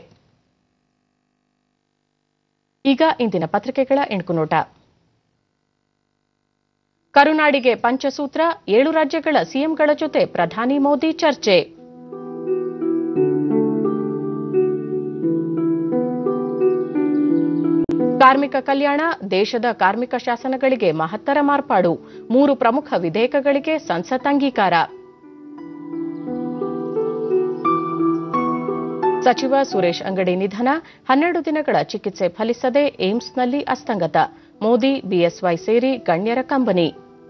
ಈಗ ಇಂದಿನ ಪತ್ರಿಕೆಗಳ ಎಣ್ಕುನೋಟ ಕರುನಾಡಿಗೆ ಪಂಚಸೂತ್ರ ಏಳು ರಾಜ್ಯಗಳ ಸಿಎಂಗಳ ಜೊತೆ ಪ್ರಧಾನಿ ಮೋದಿ ಚರ್ಚೆ ಕಾರ್ಮಿಕ ಕಲ್ಯಾಣ ದೇಶದ ಕಾರ್ಮಿಕ ಶಾಸನಗಳಿಗೆ ಮಹತ್ತರ ಮಾರ್ಪಾಡು ಮೂರು ಪ್ರಮುಖ ವಿಧೇಯಕಗಳಿಗೆ ಸಂಸತ್ ಅಂಗೀಕಾರ ಸಚಿವ ಸುರೇಶ್ ಅಂಗಡಿ ನಿಧನ ಹನ್ನೆರಡು ದಿನಗಳ ಚಿಕಿತ್ಸೆ ಫಲಿಸದೆ ಏಮ್ಸ್ನಲ್ಲಿ ಅಸ್ತಂಗತ ಮೋದಿ ಬಿಎಸ್ವೈ ಸೇರಿ ಗಣ್ಯರ ಕಂಬನಿ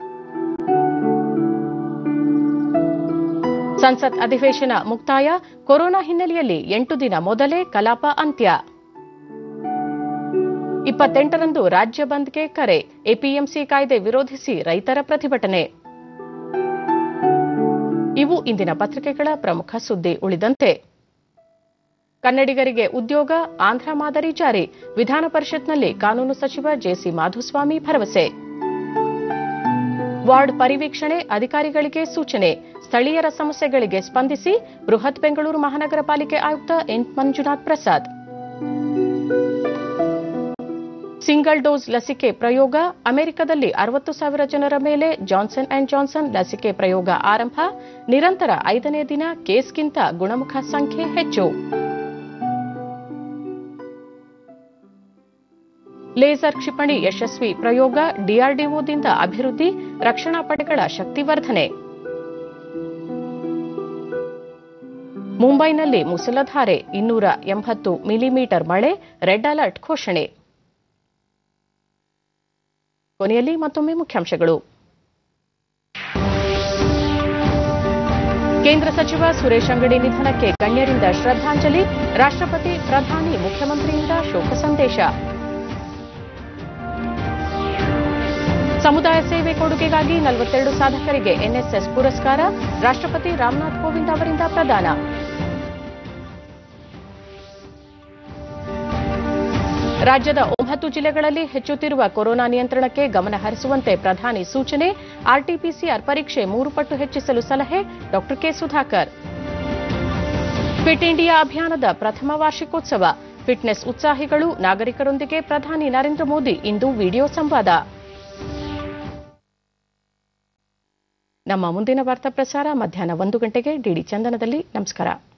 ಸಂಸತ್ ಅಧಿವೇಶನ ಮುಕ್ತಾಯ ಕೊರೋನಾ ಹಿನ್ನೆಲೆಯಲ್ಲಿ ಎಂಟು ದಿನ ಮೊದಲೇ ಕಲಾಪ ಅಂತ್ಯ ಇಪ್ಪತ್ತೆಂಟರಂದು ರಾಜ್ಯ ಬಂದ್ಗೆ ಕರೆ ಎಪಿಎಂಸಿ ಕಾಯ್ದೆ ವಿರೋಧಿಸಿ ರೈತರ ಪ್ರತಿಭಟನೆ ಇವು ಇಂದಿನ ಪತ್ರಿಕೆಗಳ ಪ್ರಮುಖ ಸುದ್ದಿ ಉಳಿದಂತೆ ಕನ್ನಡಿಗರಿಗೆ ಉದ್ಯೋಗ ಆಂಧ್ರ ಮಾದರಿ ಜಾರಿ ವಿಧಾನ ಪರಿಷತ್ನಲ್ಲಿ ಕಾನೂನು ಸಚಿವ ಜೆಸಿ ಮಾಧುಸ್ವಾಮಿ ಭರವಸೆ ವಾರ್ಡ್ ಪರಿವೀಕ್ಷಣೆ ಅಧಿಕಾರಿಗಳಿಗೆ ಸೂಚನೆ ಸ್ಥಳೀಯರ ಸಮಸ್ಯೆಗಳಿಗೆ ಸ್ಪಂದಿಸಿ ಬೃಹತ್ ಬೆಂಗಳೂರು ಮಹಾನಗರ ಪಾಲಿಕೆ ಆಯುಕ್ತ N Manjunath Prasad single dose ಲಸಿಕೆ ಪ್ರಯೋಗ ಅಮೆರಿಕದಲ್ಲಿ ಅರವತ್ತು ಸಾವಿರ ಜನರ ಮೇಲೆ ಜಾನ್ಸನ್ ಅಂಡ್ ಜಾನ್ಸನ್ ಲಸಿಕೆ ಪ್ರಯೋಗ ಆರಂಭ ನಿರಂತರ ಐದನೇ ದಿನ ಕೇಸ್ಗಿಂತ ಗುಣಮುಖ ಸಂಖ್ಯೆ ಹೆಚ್ಚು ಲೇಸರ್ ಕ್ಷಿಪಣಿ ಯಶಸ್ವಿ ಪ್ರಯೋಗ ಡಿಆರ್ಡಿಒದಿಂದ ಅಭಿವೃದ್ಧಿ ರಕ್ಷಣಾ ಪಡೆಗಳ ಶಕ್ತಿವರ್ಧನೆ ಮುಂಬೈನಲ್ಲಿ ಮುಸಲಧಾರೆ ಇನ್ನೂರ ಎಂಬತ್ತು ಮಿಲಿಮೀಟರ್ ಮಳೆ ರೆಡ್ ಅಲರ್ಟ್ ಘೋಷಣೆ ಕೊನೆಯಲ್ಲಿ ಮತ್ತೊಮ್ಮೆ ಮುಖ್ಯಾಂಶಗಳು ಕೇಂದ್ರ ಸಚಿವ ಸುರೇಶ್ ಅಂಗಡಿ ನಿಧನಕ್ಕೆ ಗಣ್ಯರಿಂದ ಶ್ರದ್ಧಾಂಜಲಿ ರಾಷ್ಟ್ರಪತಿ ಪ್ರಧಾನಿ ಮುಖ್ಯಮಂತ್ರಿಯಿಂದ ಶೋಕ ಸಂದೇಶ ಸಮುದಾಯ ಸೇವೆ ಕೊಡುಗೆಗಾಗಿ ನಲವತ್ತೆರಡು ಸಾಧಕರಿಗೆ ಎನ್ಎಸ್ಎಸ್ ಪುರಸ್ಕಾರ ರಾಷ್ಟ್ರಪತಿ ರಾಮನಾಥ್ ಕೋವಿಂದ್ ಅವರಿಂದ ಪ್ರದಾನ ರಾಜ್ಯದ ಒಂಬತ್ತು ಜಿಲ್ಲೆಗಳಲ್ಲಿ ಹೆಚ್ಚುತ್ತಿರುವ ಕೊರೋನಾ ನಿಯಂತ್ರಣಕ್ಕೆ ಗಮನ ಹರಿಸುವಂತೆ ಪ್ರಧಾನಿ ಸೂಚನೆ ಆರ್ಟಿಪಿಸಿಆರ್ ಪರೀಕ್ಷೆ ಮೂರು ಪಟ್ಟು ಹೆಚ್ಚಿಸಲು ಸಲಹೆ ಡಾ ಕೆ ಸುಧಾಕರ್ ಫಿಟ್ ಇಂಡಿಯಾ ಅಭಿಯಾನದ ಪ್ರಥಮ ವಾರ್ಷಿಕೋತ್ಸವ ಫಿಟ್ನೆಸ್ ಉತ್ಸಾಹಿಗಳು ನಾಗರಿಕರೊಂದಿಗೆ ಪ್ರಧಾನಿ ನರೇಂದ್ರ ಮೋದಿ ಇಂದು ವಿಡಿಯೋ ಸಂವಾದ ನಮ್ಮ ಮುಂದಿನ ವಾರ್ತಾ ಪ್ರಸಾರ ಮಧ್ಯಾಹ್ನ ಒಂದು ಗಂಟೆಗೆ ಡಿಡಿ ಚಂದನದಲ್ಲಿ ನಮಸ್ಕಾರ